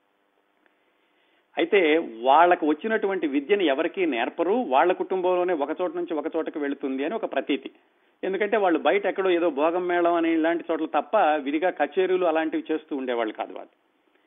అయితే వాళ్ళకు వచ్చినటువంటి విద్యను ఎవరికీ నేర్పరు వాళ్ళ కుటుంబంలోనే ఒక చోట నుంచి ఒక చోటకి వెళుతుంది అని ఒక ప్రతీతి ఎందుకంటే వాళ్ళు బయట ఎక్కడో ఏదో భోగం మేళం అని ఇలాంటి చోట్ల తప్ప విడిగా కచేరీలు అలాంటివి చేస్తూ ఉండేవాళ్ళు కాదు వాళ్ళు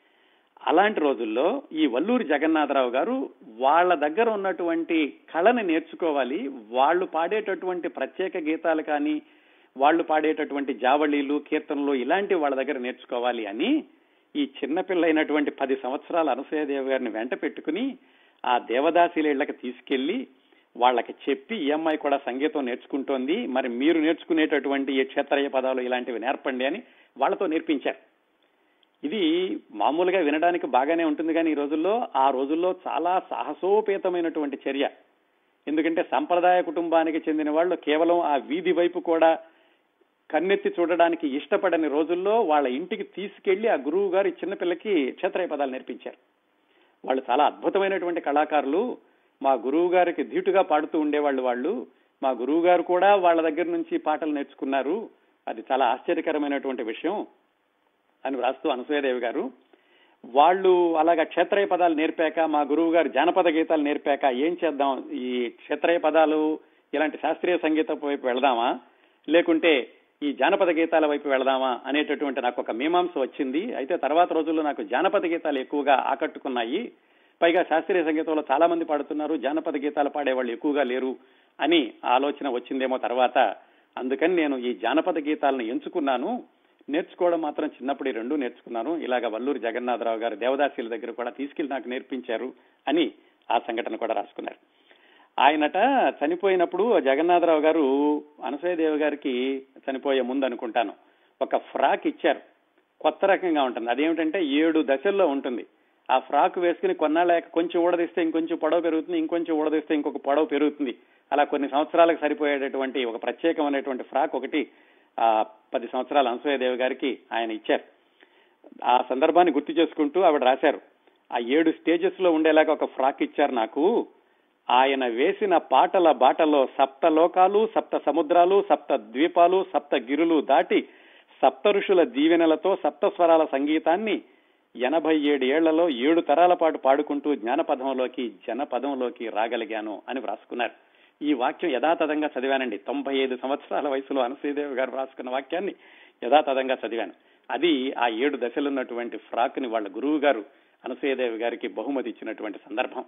అలాంటి రోజుల్లో ఈ వల్లూరి జగన్నాథరావు గారు వాళ్ళ దగ్గర ఉన్నటువంటి కళని నేర్చుకోవాలి వాళ్ళు పాడేటటువంటి ప్రత్యేక గీతాలు కానీ వాళ్ళు పాడేటటువంటి జావళీలు కీర్తనలు ఇలాంటివి వాళ్ళ దగ్గర నేర్చుకోవాలి అని ఈ చిన్నపిల్లైనటువంటి పది సంవత్సరాల అనసూయదేవి గారిని వెంట పెట్టుకుని ఆ దేవదాసీల ఇళ్లకి తీసుకెళ్లి వాళ్ళకి చెప్పి ఈ అమ్మాయి కూడా సంగీతం నేర్చుకుంటోంది మరి మీరు నేర్చుకునేటటువంటి ఈ క్షేత్రయ పదాలు ఇలాంటివి నేర్పండి అని వాళ్ళతో నేర్పించారు ఇది మామూలుగా వినడానికి బాగానే ఉంటుంది కానీ ఈ రోజుల్లో ఆ రోజుల్లో చాలా సాహసోపేతమైనటువంటి చర్య ఎందుకంటే సంప్రదాయ కుటుంబానికి చెందిన వాళ్ళు కేవలం ఆ వీధి వైపు కూడా కన్నెత్తి చూడడానికి ఇష్టపడని రోజుల్లో వాళ్ళ ఇంటికి తీసుకెళ్లి ఆ గురువు గారు చిన్నపిల్లకి క్షేత్రయ పదాలు నేర్పించారు వాళ్ళు చాలా అద్భుతమైనటువంటి కళాకారులు మా గురువు గారికి ధీటుగా పాడుతూ ఉండేవాళ్ళు వాళ్ళు మా గురువు గారు కూడా వాళ్ళ దగ్గర నుంచి పాటలు నేర్చుకున్నారు అది చాలా ఆశ్చర్యకరమైనటువంటి విషయం అని వ్రాస్తూ అనసూయదేవి గారు వాళ్ళు అలాగా క్షేత్రయ పదాలు నేర్పాక మా గురువు గారు జానపద గీతాలు నేర్పాక ఏం చేద్దాం ఈ క్షేత్రయ పదాలు ఇలాంటి శాస్త్రీయ సంగీతం వైపు వెళదామా లేకుంటే ఈ జానపద గీతాల వైపు వెళదామా అనేటటువంటి నాకు ఒక మీమాంస వచ్చింది అయితే తర్వాత రోజుల్లో నాకు జానపద గీతాలు ఎక్కువగా ఆకట్టుకున్నాయి పైగా శాస్త్రీయ సంగీతంలో చాలా మంది పాడుతున్నారు జానపద గీతాలు పాడేవాళ్ళు ఎక్కువగా లేరు అని ఆలోచన వచ్చిందేమో తర్వాత అందుకని నేను ఈ జానపద గీతాలను ఎంచుకున్నాను నేర్చుకోవడం మాత్రం చిన్నప్పుడు ఈ రెండూ నేర్చుకున్నాను ఇలాగ వల్లూరి జగన్నాథరావు గారు దేవదాసీల దగ్గర కూడా తీసుకెళ్లి నాకు నేర్పించారు అని ఆ సంఘటన కూడా రాసుకున్నారు ఆయనట చనిపోయినప్పుడు జగన్నాథరావు గారు అనసూయదేవి గారికి చనిపోయే ముందు అనుకుంటాను ఒక ఫ్రాక్ ఇచ్చారు కొత్త రకంగా ఉంటుంది అదేమిటంటే ఏడు దశల్లో ఉంటుంది ఆ ఫ్రాక్ వేసుకుని కొన్నాళ్ళ కొంచెం ఊడదీస్తే ఇంకొంచెం పొడవు పెరుగుతుంది ఇంకొంచెం ఊడదీస్తే ఇంకొక పొడవు పెరుగుతుంది అలా కొన్ని సంవత్సరాలకు సరిపోయేటటువంటి ఒక ప్రత్యేకమైనటువంటి ఫ్రాక్ ఒకటి ఆ పది సంవత్సరాల అనసూయదేవి గారికి ఆయన ఇచ్చారు ఆ సందర్భాన్ని గుర్తు చేసుకుంటూ ఆవిడ రాశారు ఆ ఏడు స్టేజెస్ లో ఉండేలాగా ఒక ఫ్రాక్ ఇచ్చారు నాకు ఆయన వేసిన పాటల బాటలో సప్త లోకాలు సప్త సముద్రాలు సప్త ద్వీపాలు సప్త గిరులు దాటి సప్త ఋషుల దీవెనలతో సప్త స్వరాల సంగీతాన్ని ఎనభై ఏడు ఏళ్లలో ఏడు తరాల పాటు పాడుకుంటూ జ్ఞానపదంలోకి జనపదంలోకి రాగలిగాను అని వ్రాసుకున్నారు ఈ వాక్యం యథాతథంగా చదివానండి తొంభై ఐదు సంవత్సరాల వయసులో అనసూయదేవి గారు రాసుకున్న వాక్యాన్ని యథాతథంగా చదివాను అది ఆ ఏడు దశలున్నటువంటి ఫ్రాక్ ని వాళ్ళ గురువు గారు అనసూయదేవి గారికి బహుమతి ఇచ్చినటువంటి సందర్భం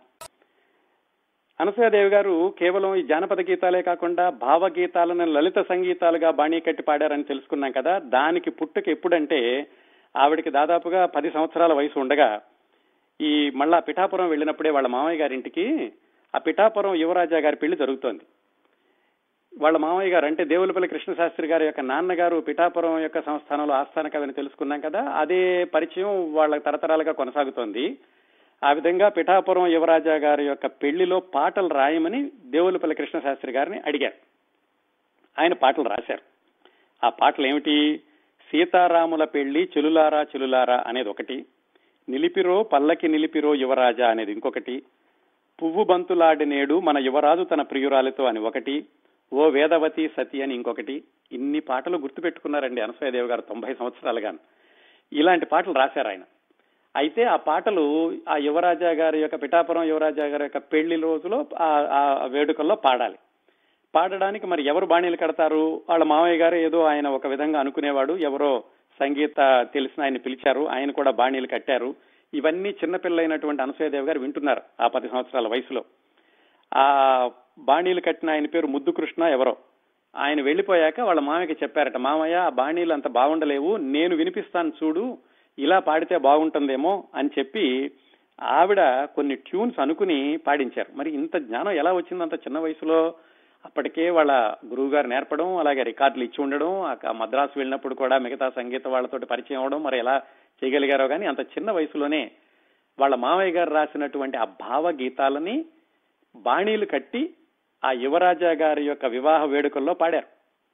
అనసూయదేవి గారు కేవలం ఈ జానపద గీతాలే కాకుండా భావగీతాలను లలిత సంగీతాలుగా బాణీ కట్టి పాడారని తెలుసుకున్నాం కదా దానికి పుట్టుక ఎప్పుడంటే ఆవిడకి దాదాపుగా పది సంవత్సరాల వయసు ఉండగా ఈ మళ్ళా పిఠాపురం వెళ్ళినప్పుడే వాళ్ళ మామయ్య గారింటికి ఆ పిఠాపురం యువరాజా గారి పెళ్లి జరుగుతోంది వాళ్ళ మామయ్య గారు అంటే దేవులపల్లి కృష్ణశాస్త్రి గారి యొక్క నాన్నగారు పిఠాపురం యొక్క సంస్థానంలో ఆస్థాన కవిని తెలుసుకున్నాం కదా అదే పరిచయం వాళ్ళ తరతరాలుగా కొనసాగుతోంది ఆ విధంగా పిఠాపురం యువరాజా గారి యొక్క పెళ్లిలో పాటలు రాయమని దేవులపల్లి కృష్ణశాస్త్రి గారిని అడిగారు ఆయన పాటలు రాశారు ఆ పాటలు ఏమిటి సీతారాముల పెళ్లి చెలులారా చెలులారా అనేది ఒకటి నిలిపిరో పల్లకి నిలిపిరో యువరాజా అనేది ఇంకొకటి పువ్వు బంతులాడి నేడు మన యువరాజు తన ప్రియురాలితో అని ఒకటి ఓ వేదవతి సతి అని ఇంకొకటి ఇన్ని పాటలు గుర్తుపెట్టుకున్నారండి అనసూయదేవి గారు తొంభై సంవత్సరాలుగాను ఇలాంటి పాటలు రాశారు ఆయన అయితే ఆ పాటలు ఆ యువరాజా గారి యొక్క పిఠాపురం యువరాజా గారి యొక్క పెళ్లి రోజులో ఆ వేడుకల్లో పాడాలి పాడడానికి మరి ఎవరు బాణీలు కడతారు వాళ్ళ మామయ్య గారు ఏదో ఆయన ఒక విధంగా అనుకునేవాడు ఎవరో సంగీత తెలిసిన ఆయన పిలిచారు ఆయన కూడా బాణీలు కట్టారు ఇవన్నీ చిన్నపిల్లైనటువంటి అనసూయదేవి గారు వింటున్నారు ఆ పది సంవత్సరాల వయసులో ఆ బాణీలు కట్టిన ఆయన పేరు ముద్దు కృష్ణ ఎవరో ఆయన వెళ్లిపోయాక వాళ్ళ మామయ్యకి చెప్పారట మామయ్య ఆ బాణీలు అంత బాగుండలేవు నేను వినిపిస్తాను చూడు ఇలా పాడితే బాగుంటుందేమో అని చెప్పి ఆవిడ కొన్ని ట్యూన్స్ అనుకుని పాడించారు మరి ఇంత జ్ఞానం ఎలా వచ్చింది అంత చిన్న వయసులో అప్పటికే వాళ్ళ గురువు గారు నేర్పడం అలాగే రికార్డులు ఇచ్చి ఉండడం ఆ మద్రాసు వెళ్ళినప్పుడు కూడా మిగతా సంగీత వాళ్ళతోటి పరిచయం అవడం మరి ఎలా చేయగలిగారో కానీ అంత చిన్న వయసులోనే వాళ్ళ మామయ్య గారు రాసినటువంటి ఆ భావ గీతాలని బాణీలు కట్టి ఆ యువరాజా గారి యొక్క వివాహ వేడుకల్లో పాడారు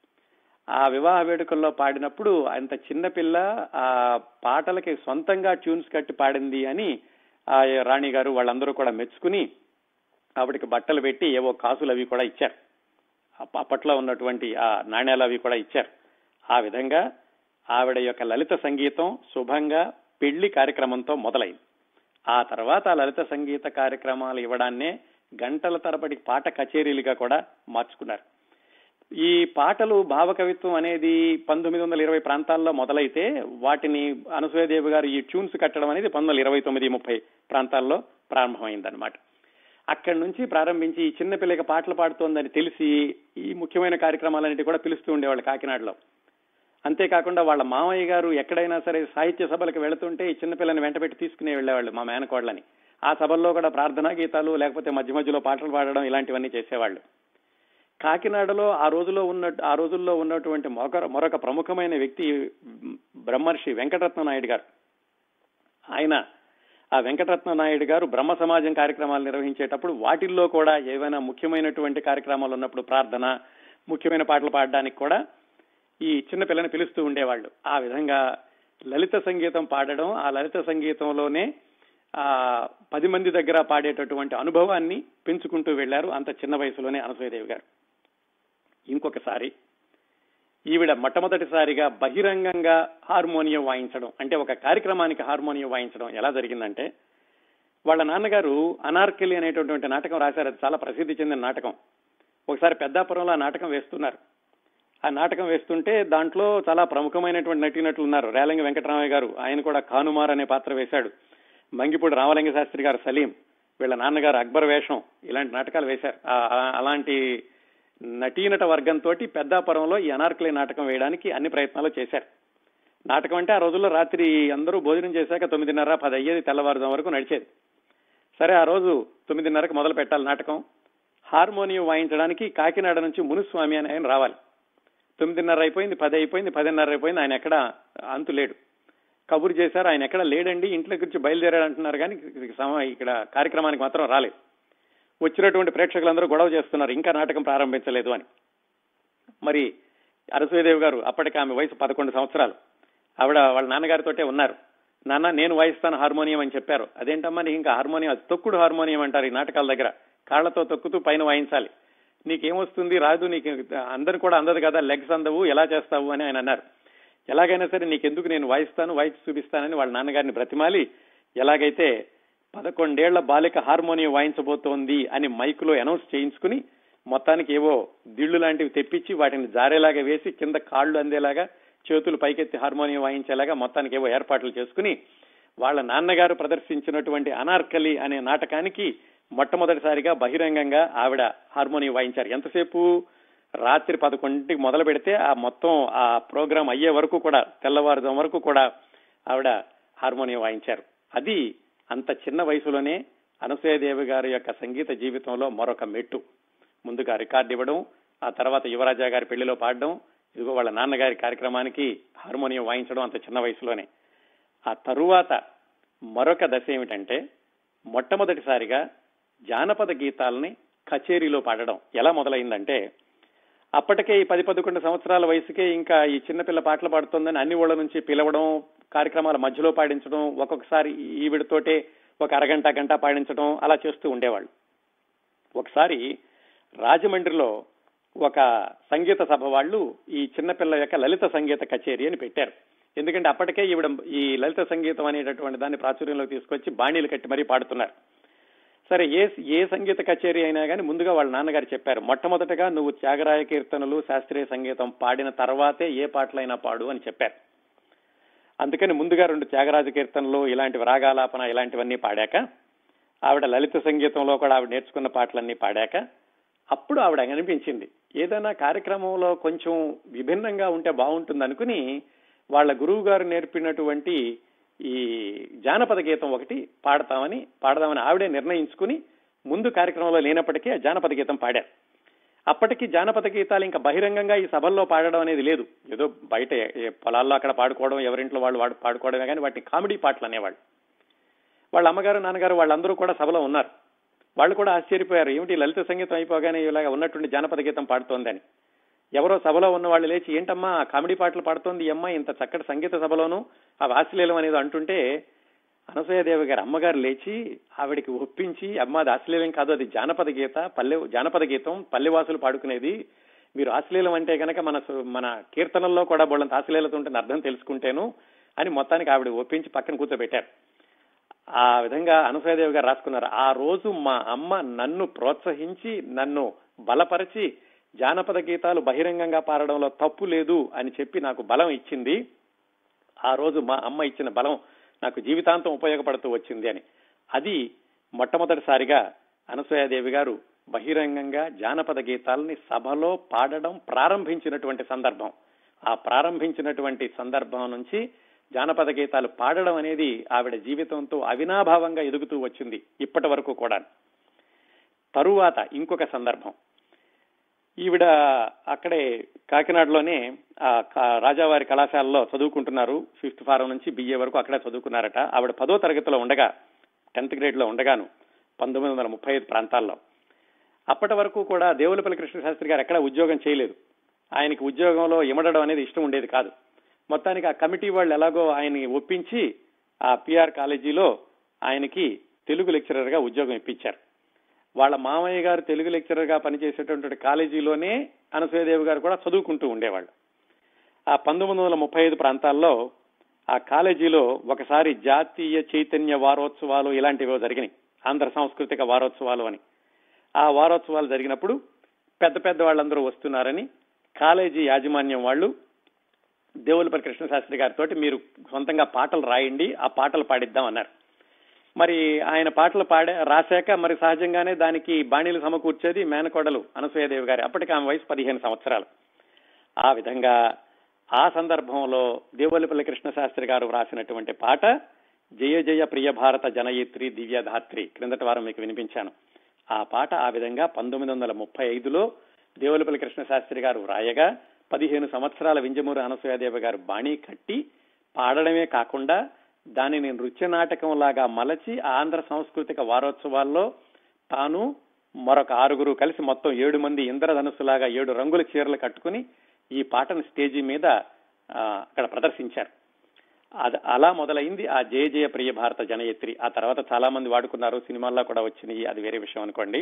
ఆ వివాహ వేడుకల్లో పాడినప్పుడు అంత చిన్నపిల్ల ఆ పాటలకి సొంతంగా ట్యూన్స్ కట్టి పాడింది అని ఆ రాణి గారు వాళ్ళందరూ కూడా మెచ్చుకుని ఆవిడకి బట్టలు పెట్టి ఏవో కాసులు అవి కూడా ఇచ్చారు అప్పట్లో ఉన్నటువంటి ఆ నాణ్యాలు అవి కూడా ఇచ్చారు ఆ విధంగా ఆవిడ యొక్క లలిత సంగీతం శుభంగా పెళ్లి కార్యక్రమంతో మొదలైంది ఆ తర్వాత లలిత సంగీత కార్యక్రమాలు ఇవ్వడాన్నే గంటల తరబడి పాట కచేరీలుగా కూడా మార్చుకున్నారు ఈ పాటలు భావకవిత్వం అనేది పంతొమ్మిది వందల ఇరవై ప్రాంతాల్లో మొదలైతే వాటిని అనసూయదేవి గారు ఈ ట్యూన్స్ కట్టడం అనేది పంతొమ్మిది వందల ఇరవై తొమ్మిది ముప్పై ప్రాంతాల్లో ప్రారంభమైందనమాట అక్కడి నుంచి ప్రారంభించి ఈ చిన్నపిల్లకి పాటలు పాడుతోందని తెలిసి ఈ ముఖ్యమైన కార్యక్రమాలన్నిటి కూడా పిలుస్తూ ఉండేవాళ్ళు కాకినాడలో అంతేకాకుండా వాళ్ళ మామయ్య గారు ఎక్కడైనా సరే సాహిత్య సభలకు వెళుతుంటే ఈ చిన్నపిల్లని వెంటబెట్టి తీసుకునే వెళ్ళేవాళ్ళు మా మేనకోడలని ఆ సభల్లో కూడా ప్రార్థనా గీతాలు లేకపోతే మధ్య మధ్యలో పాటలు పాడడం ఇలాంటివన్నీ చేసేవాళ్ళు కాకినాడలో ఆ రోజులో ఉన్న ఆ రోజుల్లో ఉన్నటువంటి మరొక మరొక ప్రముఖమైన వ్యక్తి బ్రహ్మర్షి వెంకటరత్న నాయుడు గారు ఆయన ఆ వెంకటరత్న నాయుడు గారు బ్రహ్మ సమాజం కార్యక్రమాలు నిర్వహించేటప్పుడు వాటిల్లో కూడా ఏవైనా ముఖ్యమైనటువంటి కార్యక్రమాలు ఉన్నప్పుడు ప్రార్థన ముఖ్యమైన పాటలు పాడడానికి కూడా ఈ చిన్న పిల్లని పిలుస్తూ ఉండేవాళ్ళు ఆ విధంగా లలిత సంగీతం పాడడం ఆ లలిత సంగీతంలోనే ఆ పది మంది దగ్గర పాడేటటువంటి అనుభవాన్ని పెంచుకుంటూ వెళ్లారు అంత చిన్న వయసులోనే అనసూయదేవి గారు ఇంకొకసారి ఈవిడ మొట్టమొదటిసారిగా బహిరంగంగా హార్మోనియం వాయించడం అంటే ఒక కార్యక్రమానికి హార్మోనియం వాయించడం ఎలా జరిగిందంటే వాళ్ళ నాన్నగారు అనార్కలి అనేటటువంటి నాటకం రాశారు అది చాలా ప్రసిద్ధి చెందిన నాటకం ఒకసారి పెద్దాపురంలో ఆ నాటకం వేస్తున్నారు ఆ నాటకం వేస్తుంటే దాంట్లో చాలా ప్రముఖమైనటువంటి నటీనటులు ఉన్నారు రేలంగి వెంకటరామయ్య గారు ఆయన కూడా కానుమార్ అనే పాత్ర వేశాడు మంగిపూడి రామలింగ శాస్త్రి గారు సలీం వీళ్ళ నాన్నగారు అక్బర్ వేషం ఇలాంటి నాటకాలు వేశారు అలాంటి నటీనట వర్గంతో పెద్దాపురంలో ఈ అనార్కలి నాటకం వేయడానికి అన్ని ప్రయత్నాలు చేశారు నాటకం అంటే ఆ రోజుల్లో రాత్రి అందరూ భోజనం చేశాక తొమ్మిదిన్నర పది అయ్యేది తెల్లవారుజాం వరకు నడిచేది సరే ఆ రోజు తొమ్మిదిన్నరకు మొదలు పెట్టాలి నాటకం హార్మోనియం వాయించడానికి కాకినాడ నుంచి మునుస్వామి అని ఆయన రావాలి తొమ్మిదిన్నర అయిపోయింది పది అయిపోయింది పదిన్నర అయిపోయింది ఆయన ఎక్కడ అంతు లేడు కబురు చేశారు ఆయన ఎక్కడ లేడండి ఇంట్లో గురించి బయలుదేరాడు అంటున్నారు కానీ ఇక్కడ కార్యక్రమానికి మాత్రం రాలేదు వచ్చినటువంటి ప్రేక్షకులందరూ గొడవ చేస్తున్నారు ఇంకా నాటకం ప్రారంభించలేదు అని మరి అరసూయదేవి గారు అప్పటికి ఆమె వయసు పదకొండు సంవత్సరాలు ఆవిడ వాళ్ళ నాన్నగారితోటే ఉన్నారు నాన్న నేను వాయిస్తాను హార్మోనియం అని చెప్పారు అదేంటమ్మా నీకు ఇంకా హార్మోనియం తొక్కుడు హార్మోనియం అంటారు ఈ నాటకాల దగ్గర కాళ్లతో తొక్కుతూ పైన వాయించాలి నీకేమొస్తుంది రాదు నీకు అందరు కూడా అందదు కదా లెగ్స్ అందవు ఎలా చేస్తావు అని ఆయన అన్నారు ఎలాగైనా సరే నీకెందుకు నేను వాయిస్తాను వాయిస్ చూపిస్తానని వాళ్ళ నాన్నగారిని బ్రతిమాలి ఎలాగైతే పదకొండేళ్ల బాలిక హార్మోనియం వాయించబోతోంది అని మైకులో అనౌన్స్ చేయించుకుని మొత్తానికి ఏవో దిళ్లు లాంటివి తెప్పించి వాటిని జారేలాగా వేసి కింద కాళ్లు అందేలాగా చేతులు పైకెత్తి హార్మోనియం వాయించేలాగా మొత్తానికి ఏవో ఏర్పాట్లు చేసుకుని వాళ్ళ నాన్నగారు ప్రదర్శించినటువంటి అనార్కలి అనే నాటకానికి మొట్టమొదటిసారిగా బహిరంగంగా ఆవిడ హార్మోనియం వాయించారు ఎంతసేపు రాత్రి పదకొండింటికి మొదలు పెడితే ఆ మొత్తం ఆ ప్రోగ్రాం అయ్యే వరకు కూడా తెల్లవారుజాం వరకు కూడా ఆవిడ హార్మోనియం వాయించారు అది అంత చిన్న వయసులోనే అనసూయదేవి గారి యొక్క సంగీత జీవితంలో మరొక మెట్టు ముందుగా రికార్డు ఇవ్వడం ఆ తర్వాత యువరాజా గారి పెళ్లిలో పాడడం ఇదిగో వాళ్ళ నాన్నగారి కార్యక్రమానికి హార్మోనియం వాయించడం అంత చిన్న వయసులోనే ఆ తరువాత మరొక దశ ఏమిటంటే మొట్టమొదటిసారిగా జానపద గీతాలని కచేరీలో పాడడం ఎలా మొదలైందంటే అప్పటికే ఈ పది పదకొండు సంవత్సరాల వయసుకే ఇంకా ఈ చిన్నపిల్ల పాటలు పాడుతుందని అన్ని ఊళ్ళ నుంచి పిలవడం కార్యక్రమాల మధ్యలో పాడించడం ఒక్కొక్కసారి ఈవిడతోటే ఒక అరగంట గంట పాడించడం అలా చేస్తూ ఉండేవాళ్ళు ఒకసారి రాజమండ్రిలో ఒక సంగీత సభ వాళ్ళు ఈ చిన్నపిల్ల యొక్క లలిత సంగీత కచేరీ అని పెట్టారు ఎందుకంటే అప్పటికే ఈవిడ ఈ లలిత సంగీతం అనేటటువంటి దాన్ని ప్రాచుర్యంలోకి తీసుకొచ్చి బాణీలు కట్టి మరీ పాడుతున్నారు సరే ఏ ఏ సంగీత కచేరీ అయినా కానీ ముందుగా వాళ్ళ నాన్నగారు చెప్పారు మొట్టమొదటగా నువ్వు త్యాగరాయ కీర్తనలు శాస్త్రీయ సంగీతం పాడిన తర్వాతే ఏ పాటలైనా పాడు అని చెప్పారు అందుకని ముందుగా రెండు త్యాగరాజ కీర్తనలు ఇలాంటి రాగాలాపన ఇలాంటివన్నీ పాడాక ఆవిడ లలిత సంగీతంలో కూడా ఆవిడ నేర్చుకున్న పాటలన్నీ పాడాక అప్పుడు ఆవిడ అనిపించింది ఏదైనా కార్యక్రమంలో కొంచెం విభిన్నంగా ఉంటే బాగుంటుంది అనుకుని వాళ్ళ గురువు గారు నేర్పినటువంటి ఈ జానపద గీతం ఒకటి పాడతామని పాడదామని ఆవిడే నిర్ణయించుకుని ముందు కార్యక్రమంలో లేనప్పటికీ ఆ జానపద గీతం పాడారు అప్పటికి జానపద గీతాలు ఇంకా బహిరంగంగా ఈ సభల్లో పాడడం అనేది లేదు ఏదో బయట ఏ పొలాల్లో అక్కడ పాడుకోవడం ఎవరింట్లో వాళ్ళు వాడు పాడుకోవడమే కానీ వాటిని కామెడీ పాటలు అనేవాళ్ళు వాళ్ళ అమ్మగారు నాన్నగారు వాళ్ళందరూ కూడా సభలో ఉన్నారు వాళ్ళు కూడా ఆశ్చర్యపోయారు ఏమిటి లలిత సంగీతం అయిపోగానే ఇలాగ ఉన్నటువంటి జానపద గీతం పాడుతోందని ఎవరో సభలో ఉన్న వాళ్ళు లేచి ఏంటమ్మా ఆ కామెడీ పాటలు పాడుతోంది ఈ అమ్మాయి ఇంత చక్కటి సంగీత సభలోనూ ఆ వాసిలీలం అనేది అంటుంటే అనసూయదేవి గారి అమ్మగారు లేచి ఆవిడికి ఒప్పించి అమ్మ అది అశ్లీలం కాదు అది జానపద గీత పల్లె జానపద గీతం పల్లెవాసులు పాడుకునేది మీరు ఆశ్లీలం అంటే కనుక మన మన కీర్తనల్లో కూడా బోళ్ళంత ఆశ్లీలత ఉంటుంది అర్థం తెలుసుకుంటేను అని మొత్తానికి ఆవిడ ఒప్పించి పక్కన కూర్చోబెట్టారు ఆ విధంగా అనసూయదేవి గారు రాసుకున్నారు ఆ రోజు మా అమ్మ నన్ను ప్రోత్సహించి నన్ను బలపరిచి జానపద గీతాలు బహిరంగంగా పాడడంలో తప్పు లేదు అని చెప్పి నాకు బలం ఇచ్చింది ఆ రోజు మా అమ్మ ఇచ్చిన బలం నాకు జీవితాంతం ఉపయోగపడుతూ వచ్చింది అని అది మొట్టమొదటిసారిగా అనసూయాదేవి గారు బహిరంగంగా జానపద గీతాలని సభలో పాడడం ప్రారంభించినటువంటి సందర్భం ఆ ప్రారంభించినటువంటి సందర్భం నుంచి జానపద గీతాలు పాడడం అనేది ఆవిడ జీవితంతో అవినాభావంగా ఎదుగుతూ వచ్చింది ఇప్పటి వరకు కూడా తరువాత ఇంకొక సందర్భం ఈవిడ అక్కడే కాకినాడలోనే ఆ రాజావారి కళాశాలలో చదువుకుంటున్నారు ఫిఫ్త్ ఫారం నుంచి బిఏ వరకు అక్కడే చదువుకున్నారట ఆవిడ పదో తరగతిలో ఉండగా టెన్త్ గ్రేడ్ లో ఉండగాను పంతొమ్మిది వందల ముప్పై ఐదు ప్రాంతాల్లో అప్పటి వరకు కూడా దేవులపల్లి కృష్ణశాస్త్రి గారు ఎక్కడా ఉద్యోగం చేయలేదు ఆయనకి ఉద్యోగంలో ఇమడడం అనేది ఇష్టం ఉండేది కాదు మొత్తానికి ఆ కమిటీ వాళ్ళు ఎలాగో ఆయన్ని ఒప్పించి ఆ పిఆర్ కాలేజీలో ఆయనకి తెలుగు లెక్చరర్ గా ఉద్యోగం ఇప్పించారు వాళ్ళ మామయ్య గారు తెలుగు లెక్చరర్ గా పనిచేసేటటువంటి కాలేజీలోనే అనసూయదేవి గారు కూడా చదువుకుంటూ ఉండేవాళ్ళు ఆ పంతొమ్మిది వందల ముప్పై ఐదు ప్రాంతాల్లో ఆ కాలేజీలో ఒకసారి జాతీయ చైతన్య వారోత్సవాలు ఇలాంటివి జరిగినాయి ఆంధ్ర సాంస్కృతిక వారోత్సవాలు అని ఆ వారోత్సవాలు జరిగినప్పుడు పెద్ద పెద్ద వాళ్ళందరూ వస్తున్నారని కాలేజీ యాజమాన్యం వాళ్ళు దేవులపల్లి కృష్ణశాస్త్రి గారితో మీరు సొంతంగా పాటలు రాయండి ఆ పాటలు పాడిద్దాం అన్నారు మరి ఆయన పాటలు పాడే రాశాక మరి సహజంగానే దానికి బాణీలు సమకూర్చేది మేనకోడలు అనసూయదేవి గారి అప్పటికి ఆమె వయసు పదిహేను సంవత్సరాలు ఆ విధంగా ఆ సందర్భంలో దేవులపల్లి కృష్ణశాస్త్రి గారు రాసినటువంటి పాట జయ జయ ప్రియ భారత జనయిత్రి దివ్యధాత్రి క్రిందటి వారం మీకు వినిపించాను ఆ పాట ఆ విధంగా పంతొమ్మిది వందల ముప్పై ఐదులో దేవులపల్లి కృష్ణశాస్త్రి గారు రాయగా పదిహేను సంవత్సరాల వింజమూరు అనసూయాదేవి గారు బాణీ కట్టి పాడడమే కాకుండా దానిని నృత్య నాటకం లాగా మలచి ఆంధ్ర సాంస్కృతిక వారోత్సవాల్లో తాను మరొక ఆరుగురు కలిసి మొత్తం ఏడు మంది ఇంద్రధనుస్సులాగా ఏడు రంగుల చీరలు కట్టుకుని ఈ పాటను స్టేజీ మీద అక్కడ ప్రదర్శించారు అది అలా మొదలైంది ఆ జయ జయ ప్రియ భారత జనయత్రి ఆ తర్వాత చాలా మంది వాడుకున్నారు సినిమాల్లో కూడా వచ్చినాయి అది వేరే విషయం అనుకోండి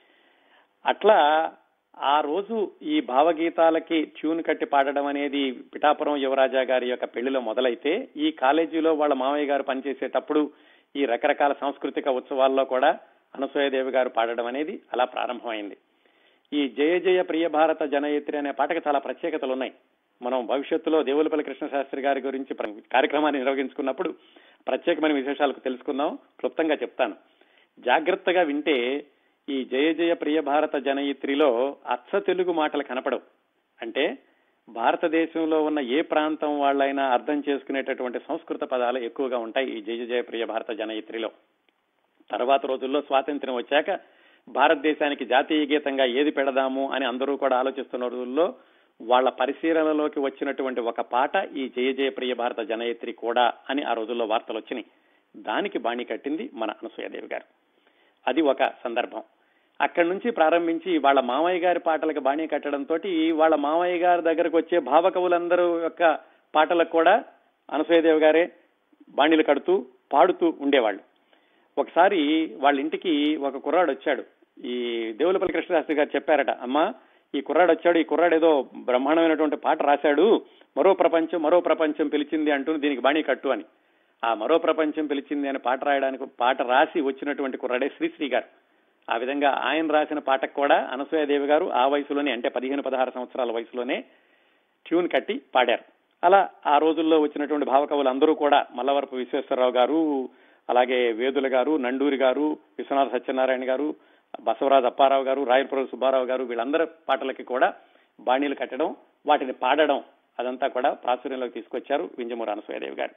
అట్లా ఆ రోజు ఈ భావగీతాలకి ట్యూన్ కట్టి పాడడం అనేది పిఠాపురం యువరాజా గారి యొక్క పెళ్లిలో మొదలైతే ఈ కాలేజీలో వాళ్ళ మామయ్య గారు పనిచేసేటప్పుడు ఈ రకరకాల సాంస్కృతిక ఉత్సవాల్లో కూడా అనసూయదేవి గారు పాడడం అనేది అలా ప్రారంభమైంది ఈ జయ జయ ప్రియ భారత జనయత్రి అనే పాటకు చాలా ప్రత్యేకతలు ఉన్నాయి మనం భవిష్యత్తులో దేవులపల్లి కృష్ణశాస్త్రి గారి గురించి కార్యక్రమాన్ని నిర్వహించుకున్నప్పుడు ప్రత్యేకమైన విశేషాలకు తెలుసుకుందాం క్లుప్తంగా చెప్తాను జాగ్రత్తగా వింటే ఈ జయ జయ ప్రియ భారత జనయిత్రిలో అచ్చ తెలుగు మాటలు కనపడవు అంటే భారతదేశంలో ఉన్న ఏ ప్రాంతం వాళ్ళైనా అర్థం చేసుకునేటటువంటి సంస్కృత పదాలు ఎక్కువగా ఉంటాయి ఈ జయ జయ ప్రియ భారత జనయిత్రిలో తర్వాత రోజుల్లో స్వాతంత్ర్యం వచ్చాక భారతదేశానికి జాతీయ గీతంగా ఏది పెడదాము అని అందరూ కూడా ఆలోచిస్తున్న రోజుల్లో వాళ్ళ పరిశీలనలోకి వచ్చినటువంటి ఒక పాట ఈ జయ జయ ప్రియ భారత జనయిత్రి కూడా అని ఆ రోజుల్లో వార్తలు వచ్చినాయి దానికి బాణి కట్టింది మన అనసూయదేవి గారు అది ఒక సందర్భం అక్కడి నుంచి ప్రారంభించి వాళ్ళ మామయ్య గారి పాటలకు బాణీ కట్టడంతో వాళ్ళ మామయ్య గారి దగ్గరకు వచ్చే భావకవులందరూ యొక్క పాటలకు కూడా అనసూయదేవి గారే బాణీలు కడుతూ పాడుతూ ఉండేవాళ్ళు ఒకసారి వాళ్ళ ఇంటికి ఒక కుర్రాడు వచ్చాడు ఈ దేవులపల్లి కృష్ణశాస్త్రి గారు చెప్పారట అమ్మా ఈ కుర్రాడు వచ్చాడు ఈ కుర్రాడు ఏదో బ్రహ్మాండమైనటువంటి పాట రాశాడు మరో ప్రపంచం మరో ప్రపంచం పిలిచింది అంటూ దీనికి బాణీ కట్టు అని ఆ మరో ప్రపంచం పిలిచింది అని పాట రాయడానికి పాట రాసి వచ్చినటువంటి కుర్రాడే శ్రీశ్రీ గారు ఆ విధంగా ఆయన రాసిన పాటకు కూడా అనసూయదేవి గారు ఆ వయసులోనే అంటే పదిహేను పదహారు సంవత్సరాల వయసులోనే ట్యూన్ కట్టి పాడారు అలా ఆ రోజుల్లో వచ్చినటువంటి భావకవులు అందరూ కూడా మల్లవరపు విశ్వేశ్వరరావు గారు అలాగే వేదుల గారు నండూరి గారు విశ్వనాథ సత్యనారాయణ గారు బసవరాజు అప్పారావు గారు రాయలపురం సుబ్బారావు గారు వీళ్ళందరి పాటలకి కూడా బాణీలు కట్టడం వాటిని పాడడం అదంతా కూడా ప్రాచుర్యంలోకి తీసుకొచ్చారు వింజమూరు అనసూయదేవి గారు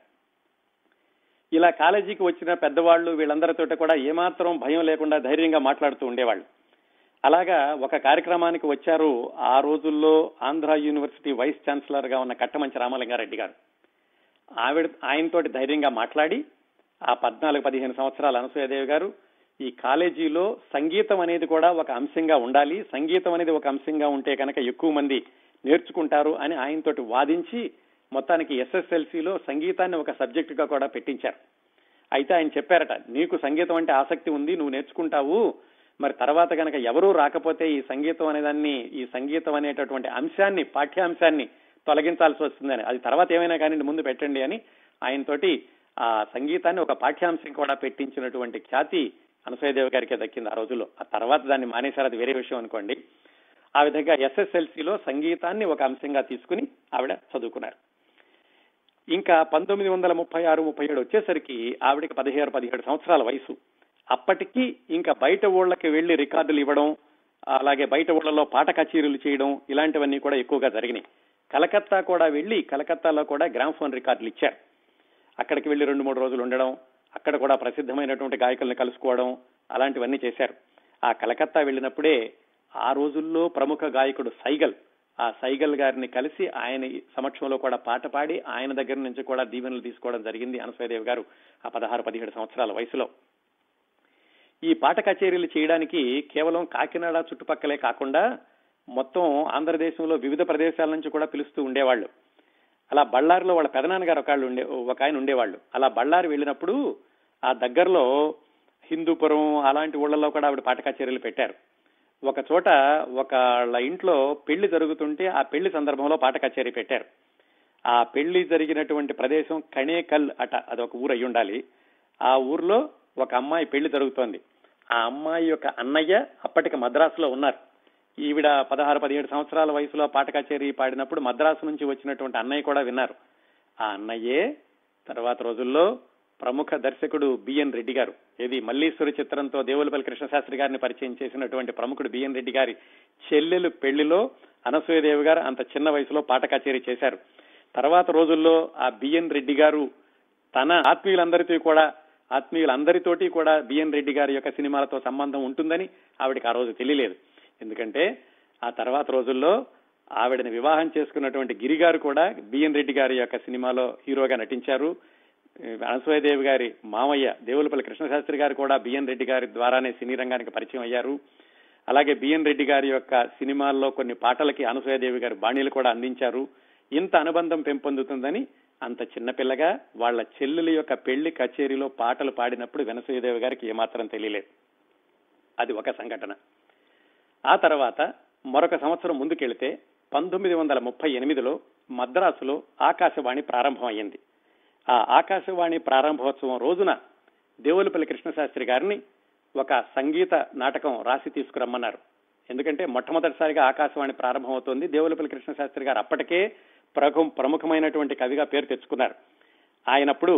ఇలా కాలేజీకి వచ్చిన పెద్దవాళ్ళు వీళ్ళందరితో కూడా ఏమాత్రం భయం లేకుండా ధైర్యంగా మాట్లాడుతూ ఉండేవాళ్ళు అలాగా ఒక కార్యక్రమానికి వచ్చారు ఆ రోజుల్లో ఆంధ్ర యూనివర్సిటీ వైస్ ఛాన్సలర్ గా ఉన్న కట్టమంచి రామలింగారెడ్డి గారు ఆవిడ ఆయనతోటి ధైర్యంగా మాట్లాడి ఆ పద్నాలుగు పదిహేను సంవత్సరాల అనసూయదేవి గారు ఈ కాలేజీలో సంగీతం అనేది కూడా ఒక అంశంగా ఉండాలి సంగీతం అనేది ఒక అంశంగా ఉంటే కనుక ఎక్కువ మంది నేర్చుకుంటారు అని ఆయనతోటి వాదించి మొత్తానికి ఎస్ఎస్ఎల్సీలో సంగీతాన్ని ఒక సబ్జెక్ట్ గా కూడా పెట్టించారు అయితే ఆయన చెప్పారట నీకు సంగీతం అంటే ఆసక్తి ఉంది నువ్వు నేర్చుకుంటావు మరి తర్వాత కనుక ఎవరూ రాకపోతే ఈ సంగీతం అనేదాన్ని ఈ సంగీతం అనేటటువంటి అంశాన్ని పాఠ్యాంశాన్ని తొలగించాల్సి వస్తుందని అది తర్వాత ఏమైనా కానీ ముందు పెట్టండి అని ఆయనతోటి ఆ సంగీతాన్ని ఒక పాఠ్యాంశం కూడా పెట్టించినటువంటి ఖ్యాతి అనసూయదేవి గారికి దక్కింది ఆ రోజుల్లో ఆ తర్వాత దాన్ని మానేశారు అది వేరే విషయం అనుకోండి ఆ విధంగా ఎస్ఎస్ఎల్సీలో సంగీతాన్ని ఒక అంశంగా తీసుకుని ఆవిడ చదువుకున్నారు ఇంకా పంతొమ్మిది వందల ముప్పై ఆరు ముప్పై ఏడు వచ్చేసరికి ఆవిడకి పదిహేడు పదిహేడు సంవత్సరాల వయసు అప్పటికి ఇంకా బయట ఊళ్ళకి వెళ్లి రికార్డులు ఇవ్వడం అలాగే బయట ఊళ్ళలో పాట కచేరీలు చేయడం ఇలాంటివన్నీ కూడా ఎక్కువగా జరిగినాయి కలకత్తా కూడా వెళ్లి కలకత్తాలో కూడా గ్రామ్ఫోన్ రికార్డులు ఇచ్చారు అక్కడికి వెళ్లి రెండు మూడు రోజులు ఉండడం అక్కడ కూడా ప్రసిద్ధమైనటువంటి గాయకుల్ని కలుసుకోవడం అలాంటివన్నీ చేశారు ఆ కలకత్తా వెళ్ళినప్పుడే ఆ రోజుల్లో ప్రముఖ గాయకుడు సైగల్ ఆ సైగల్ గారిని కలిసి ఆయన సమక్షంలో కూడా పాట పాడి ఆయన దగ్గర నుంచి కూడా దీవెనలు తీసుకోవడం జరిగింది అనసూయదేవి గారు ఆ పదహారు పదిహేడు సంవత్సరాల వయసులో ఈ పాట కచేరీలు చేయడానికి కేవలం కాకినాడ చుట్టుపక్కలే కాకుండా మొత్తం ఆంధ్రదేశంలో వివిధ ప్రదేశాల నుంచి కూడా పిలుస్తూ ఉండేవాళ్ళు అలా బళ్ళారిలో వాళ్ళ పెదనాన్నగారు ఒక ఉండే ఒక ఆయన ఉండేవాళ్ళు అలా బళ్ళారి వెళ్ళినప్పుడు ఆ దగ్గరలో హిందూపురం అలాంటి ఊళ్ళలో కూడా ఆవిడ పాట కచేరీలు పెట్టారు ఒక చోట ఒకళ్ళ ఇంట్లో పెళ్లి జరుగుతుంటే ఆ పెళ్లి సందర్భంలో పాట కచేరీ పెట్టారు ఆ పెళ్లి జరిగినటువంటి ప్రదేశం కణేకల్ అట అదొక ఊరు అయి ఉండాలి ఆ ఊర్లో ఒక అమ్మాయి పెళ్లి జరుగుతోంది ఆ అమ్మాయి యొక్క అన్నయ్య అప్పటికి మద్రాసులో ఉన్నారు ఈవిడ పదహారు పదిహేడు సంవత్సరాల వయసులో పాట కచేరీ పాడినప్పుడు మద్రాసు నుంచి వచ్చినటువంటి అన్నయ్య కూడా విన్నారు ఆ అన్నయ్యే తర్వాత రోజుల్లో ప్రముఖ దర్శకుడు బిఎన్ రెడ్డి గారు ఏది మల్లీశ్వరి చిత్రంతో దేవులపల్లి కృష్ణశాస్త్రి గారిని పరిచయం చేసినటువంటి ప్రముఖుడు బిఎన్ రెడ్డి గారి చెల్లెలు పెళ్లిలో అనసూయదేవి గారు అంత చిన్న వయసులో పాట కచేరీ చేశారు తర్వాత రోజుల్లో ఆ బిఎన్ రెడ్డి గారు తన ఆత్మీయులందరితో కూడా ఆత్మీయులందరితోటి కూడా బిఎన్ రెడ్డి గారి యొక్క సినిమాలతో సంబంధం ఉంటుందని ఆవిడకి ఆ రోజు తెలియలేదు ఎందుకంటే ఆ తర్వాత రోజుల్లో ఆవిడని వివాహం చేసుకున్నటువంటి గిరి గారు కూడా బిఎన్ రెడ్డి గారి యొక్క సినిమాలో హీరోగా నటించారు అనసూయదేవి గారి మామయ్య దేవులపల్లి కృష్ణశాస్త్రి గారు కూడా బిఎన్ రెడ్డి గారి ద్వారానే సినీ రంగానికి పరిచయం అయ్యారు అలాగే బిఎన్ రెడ్డి గారి యొక్క సినిమాల్లో కొన్ని పాటలకి అనసూయదేవి గారి బాణీలు కూడా అందించారు ఇంత అనుబంధం పెంపొందుతుందని అంత చిన్నపిల్లగా వాళ్ళ చెల్లెల యొక్క పెళ్లి కచేరీలో పాటలు పాడినప్పుడు వెనసూయదేవి గారికి ఏమాత్రం తెలియలేదు అది ఒక సంఘటన ఆ తర్వాత మరొక సంవత్సరం ముందుకెళ్తే పంతొమ్మిది వందల ముప్పై ఎనిమిదిలో మద్రాసులో ఆకాశవాణి ప్రారంభమైంది ఆ ఆకాశవాణి ప్రారంభోత్సవం రోజున దేవులపల్లి కృష్ణశాస్త్రి గారిని ఒక సంగీత నాటకం రాసి తీసుకురమ్మన్నారు ఎందుకంటే మొట్టమొదటిసారిగా ఆకాశవాణి ప్రారంభమవుతోంది దేవులపల్లి కృష్ణశాస్త్రి గారు అప్పటికే ప్రముఖమైనటువంటి కవిగా పేరు తెచ్చుకున్నారు ఆయనప్పుడు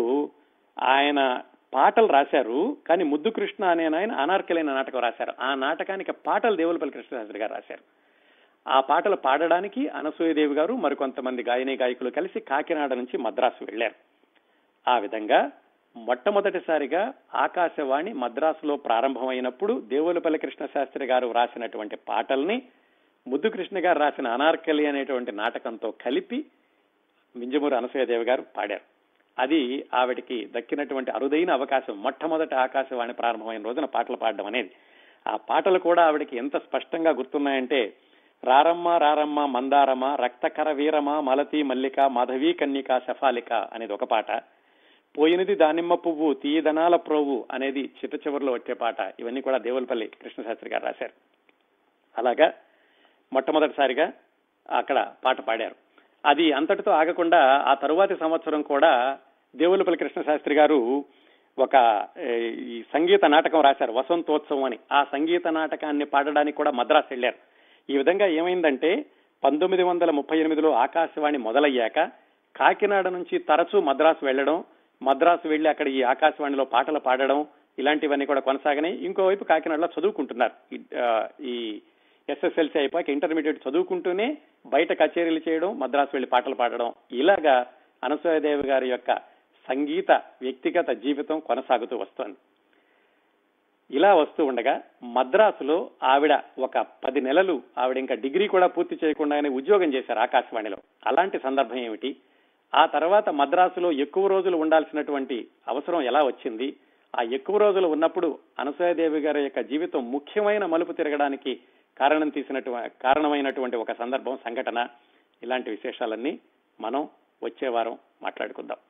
ఆయన పాటలు రాశారు కానీ ముద్దు కృష్ణ అనే ఆయన అనార్కలైన నాటకం రాశారు ఆ నాటకానికి పాటలు దేవులపల్లి కృష్ణశాస్త్రి గారు రాశారు ఆ పాటలు పాడడానికి అనసూయదేవి గారు మరికొంతమంది గాయని గాయకులు కలిసి కాకినాడ నుంచి మద్రాసు వెళ్లారు ఆ విధంగా మొట్టమొదటిసారిగా ఆకాశవాణి మద్రాసులో ప్రారంభమైనప్పుడు దేవులపల్లి కృష్ణశాస్త్రి గారు రాసినటువంటి పాటల్ని ముద్దు కృష్ణ గారు రాసిన అనార్కలి అనేటువంటి నాటకంతో కలిపి మింజమూరు అనసూయదేవి గారు పాడారు అది ఆవిడికి దక్కినటువంటి అరుదైన అవకాశం మొట్టమొదటి ఆకాశవాణి ప్రారంభమైన రోజున పాటలు పాడడం అనేది ఆ పాటలు కూడా ఆవిడకి ఎంత స్పష్టంగా గుర్తున్నాయంటే రారమ్మ రారమ్మ మందారమ రక్తకర వీరమ మలతి మల్లిక మాధవీ కన్నిక శఫాలిక అనేది ఒక పాట పోయినది దానిమ్మ పువ్వు తీయదనాల ప్రోవు అనేది చిట్ట చివరిలో వచ్చే పాట ఇవన్నీ కూడా దేవులపల్లి కృష్ణశాస్త్రి గారు రాశారు అలాగా మొట్టమొదటిసారిగా అక్కడ పాట పాడారు అది అంతటితో ఆగకుండా ఆ తరువాతి సంవత్సరం కూడా దేవులపల్లి కృష్ణశాస్త్రి గారు ఒక ఈ సంగీత నాటకం రాశారు వసంతోత్సవం అని ఆ సంగీత నాటకాన్ని పాడడానికి కూడా మద్రాసు వెళ్లారు ఈ విధంగా ఏమైందంటే పంతొమ్మిది వందల ముప్పై ఎనిమిదిలో ఆకాశవాణి మొదలయ్యాక కాకినాడ నుంచి తరచూ మద్రాసు వెళ్ళడం మద్రాసు వెళ్లి అక్కడ ఈ ఆకాశవాణిలో పాటలు పాడడం ఇలాంటివన్నీ కూడా కొనసాగని ఇంకోవైపు కాకినాడలో చదువుకుంటున్నారు ఈ- ఆ, ఈ ఎస్ఎస్ఎల్సీ అయిపోయాక ఇంటర్మీడియట్ చదువుకుంటూనే బయట కచేరీలు చేయడం మద్రాసు వెళ్లి పాటలు పాడడం ఇలాగా అనసూయదేవి గారి యొక్క సంగీత వ్యక్తిగత జీవితం కొనసాగుతూ వస్తోంది ఇలా వస్తూ ఉండగా మద్రాసులో ఆవిడ ఒక పది నెలలు ఆవిడ ఇంకా డిగ్రీ కూడా పూర్తి చేయకుండానే ఉద్యోగం చేశారు ఆకాశవాణిలో అలాంటి సందర్భం ఏమిటి ఆ తర్వాత మద్రాసులో ఎక్కువ రోజులు ఉండాల్సినటువంటి అవసరం ఎలా వచ్చింది ఆ ఎక్కువ రోజులు ఉన్నప్పుడు అనసూయదేవి గారి యొక్క జీవితం ముఖ్యమైన మలుపు తిరగడానికి కారణం తీసినటు కారణమైనటువంటి ఒక సందర్భం సంఘటన ఇలాంటి విశేషాలన్నీ మనం వచ్చే వారం మాట్లాడుకుందాం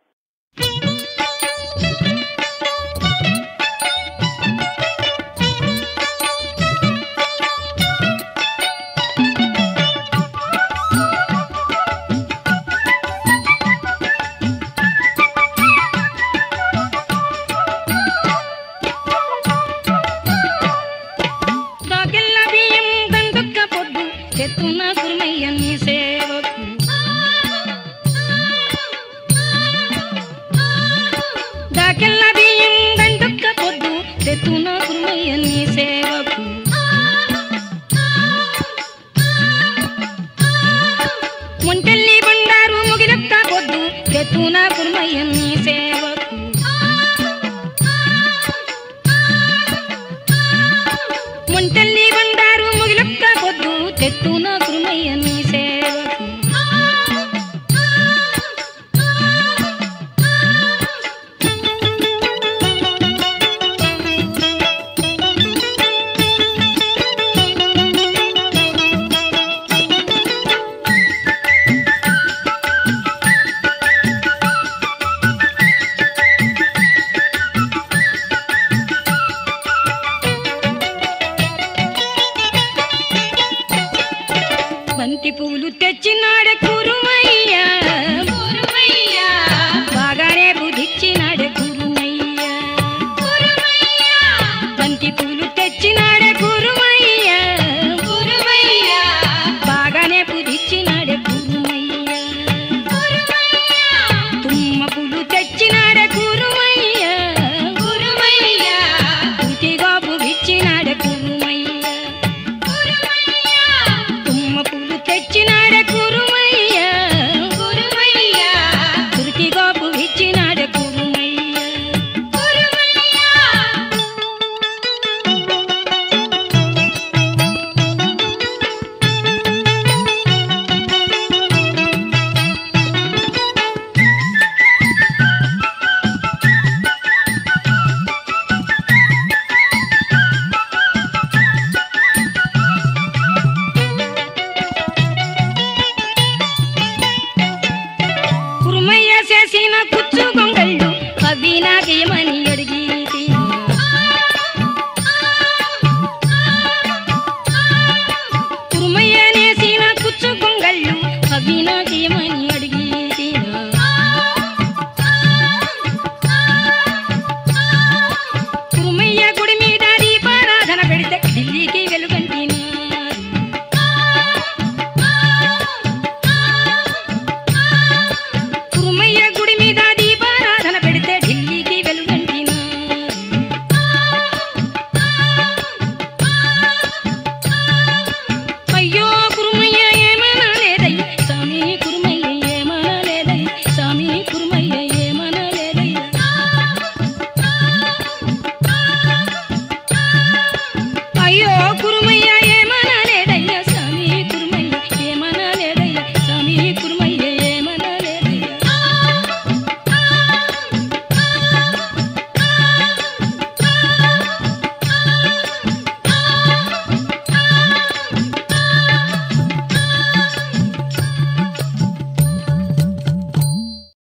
దాకెళ్ళ బియ్యం దండుక్క పొద్దు తెత్తున్న కుర్మయ్య నీ సేవకు దాకెళ్ళ బియ్యం దండుక్క పొద్దు తెత్తున్న కుర్మయ్య నీ సేవకు ఒంటెల్లి బండారు ముగిలక్క పొద్దు తెత్తున కుర్మయ్య నీ సేవకు ముంటల్లి బండారు ముగిలొక్క పొద్దు తెత్తున కురుమయ్య నీ సేవకు బంతి పూలు తెచ్చినాడే కురుమయ్య బాగానే బుధిచ్చినాడే కురుమయ్య బంతి పూలు తెచ్చినాడే కురుమయ్య బాగానే బుధిచ్చినాడే కురుమయ్య తుమ్మ పూలు తెచ్చినాడే కురుమయ్య పూతిగా బుధిచ్చినాడే కురుమయ్య తుమ్మ పూలు తెచ్చినాడే కురుమయ్య కురితిగా పువ్విచ్చినాడే కురుమయ్య కురుమయ్య చేసిన కుచ్చు గొంగళ్ళు అవి నాకేమని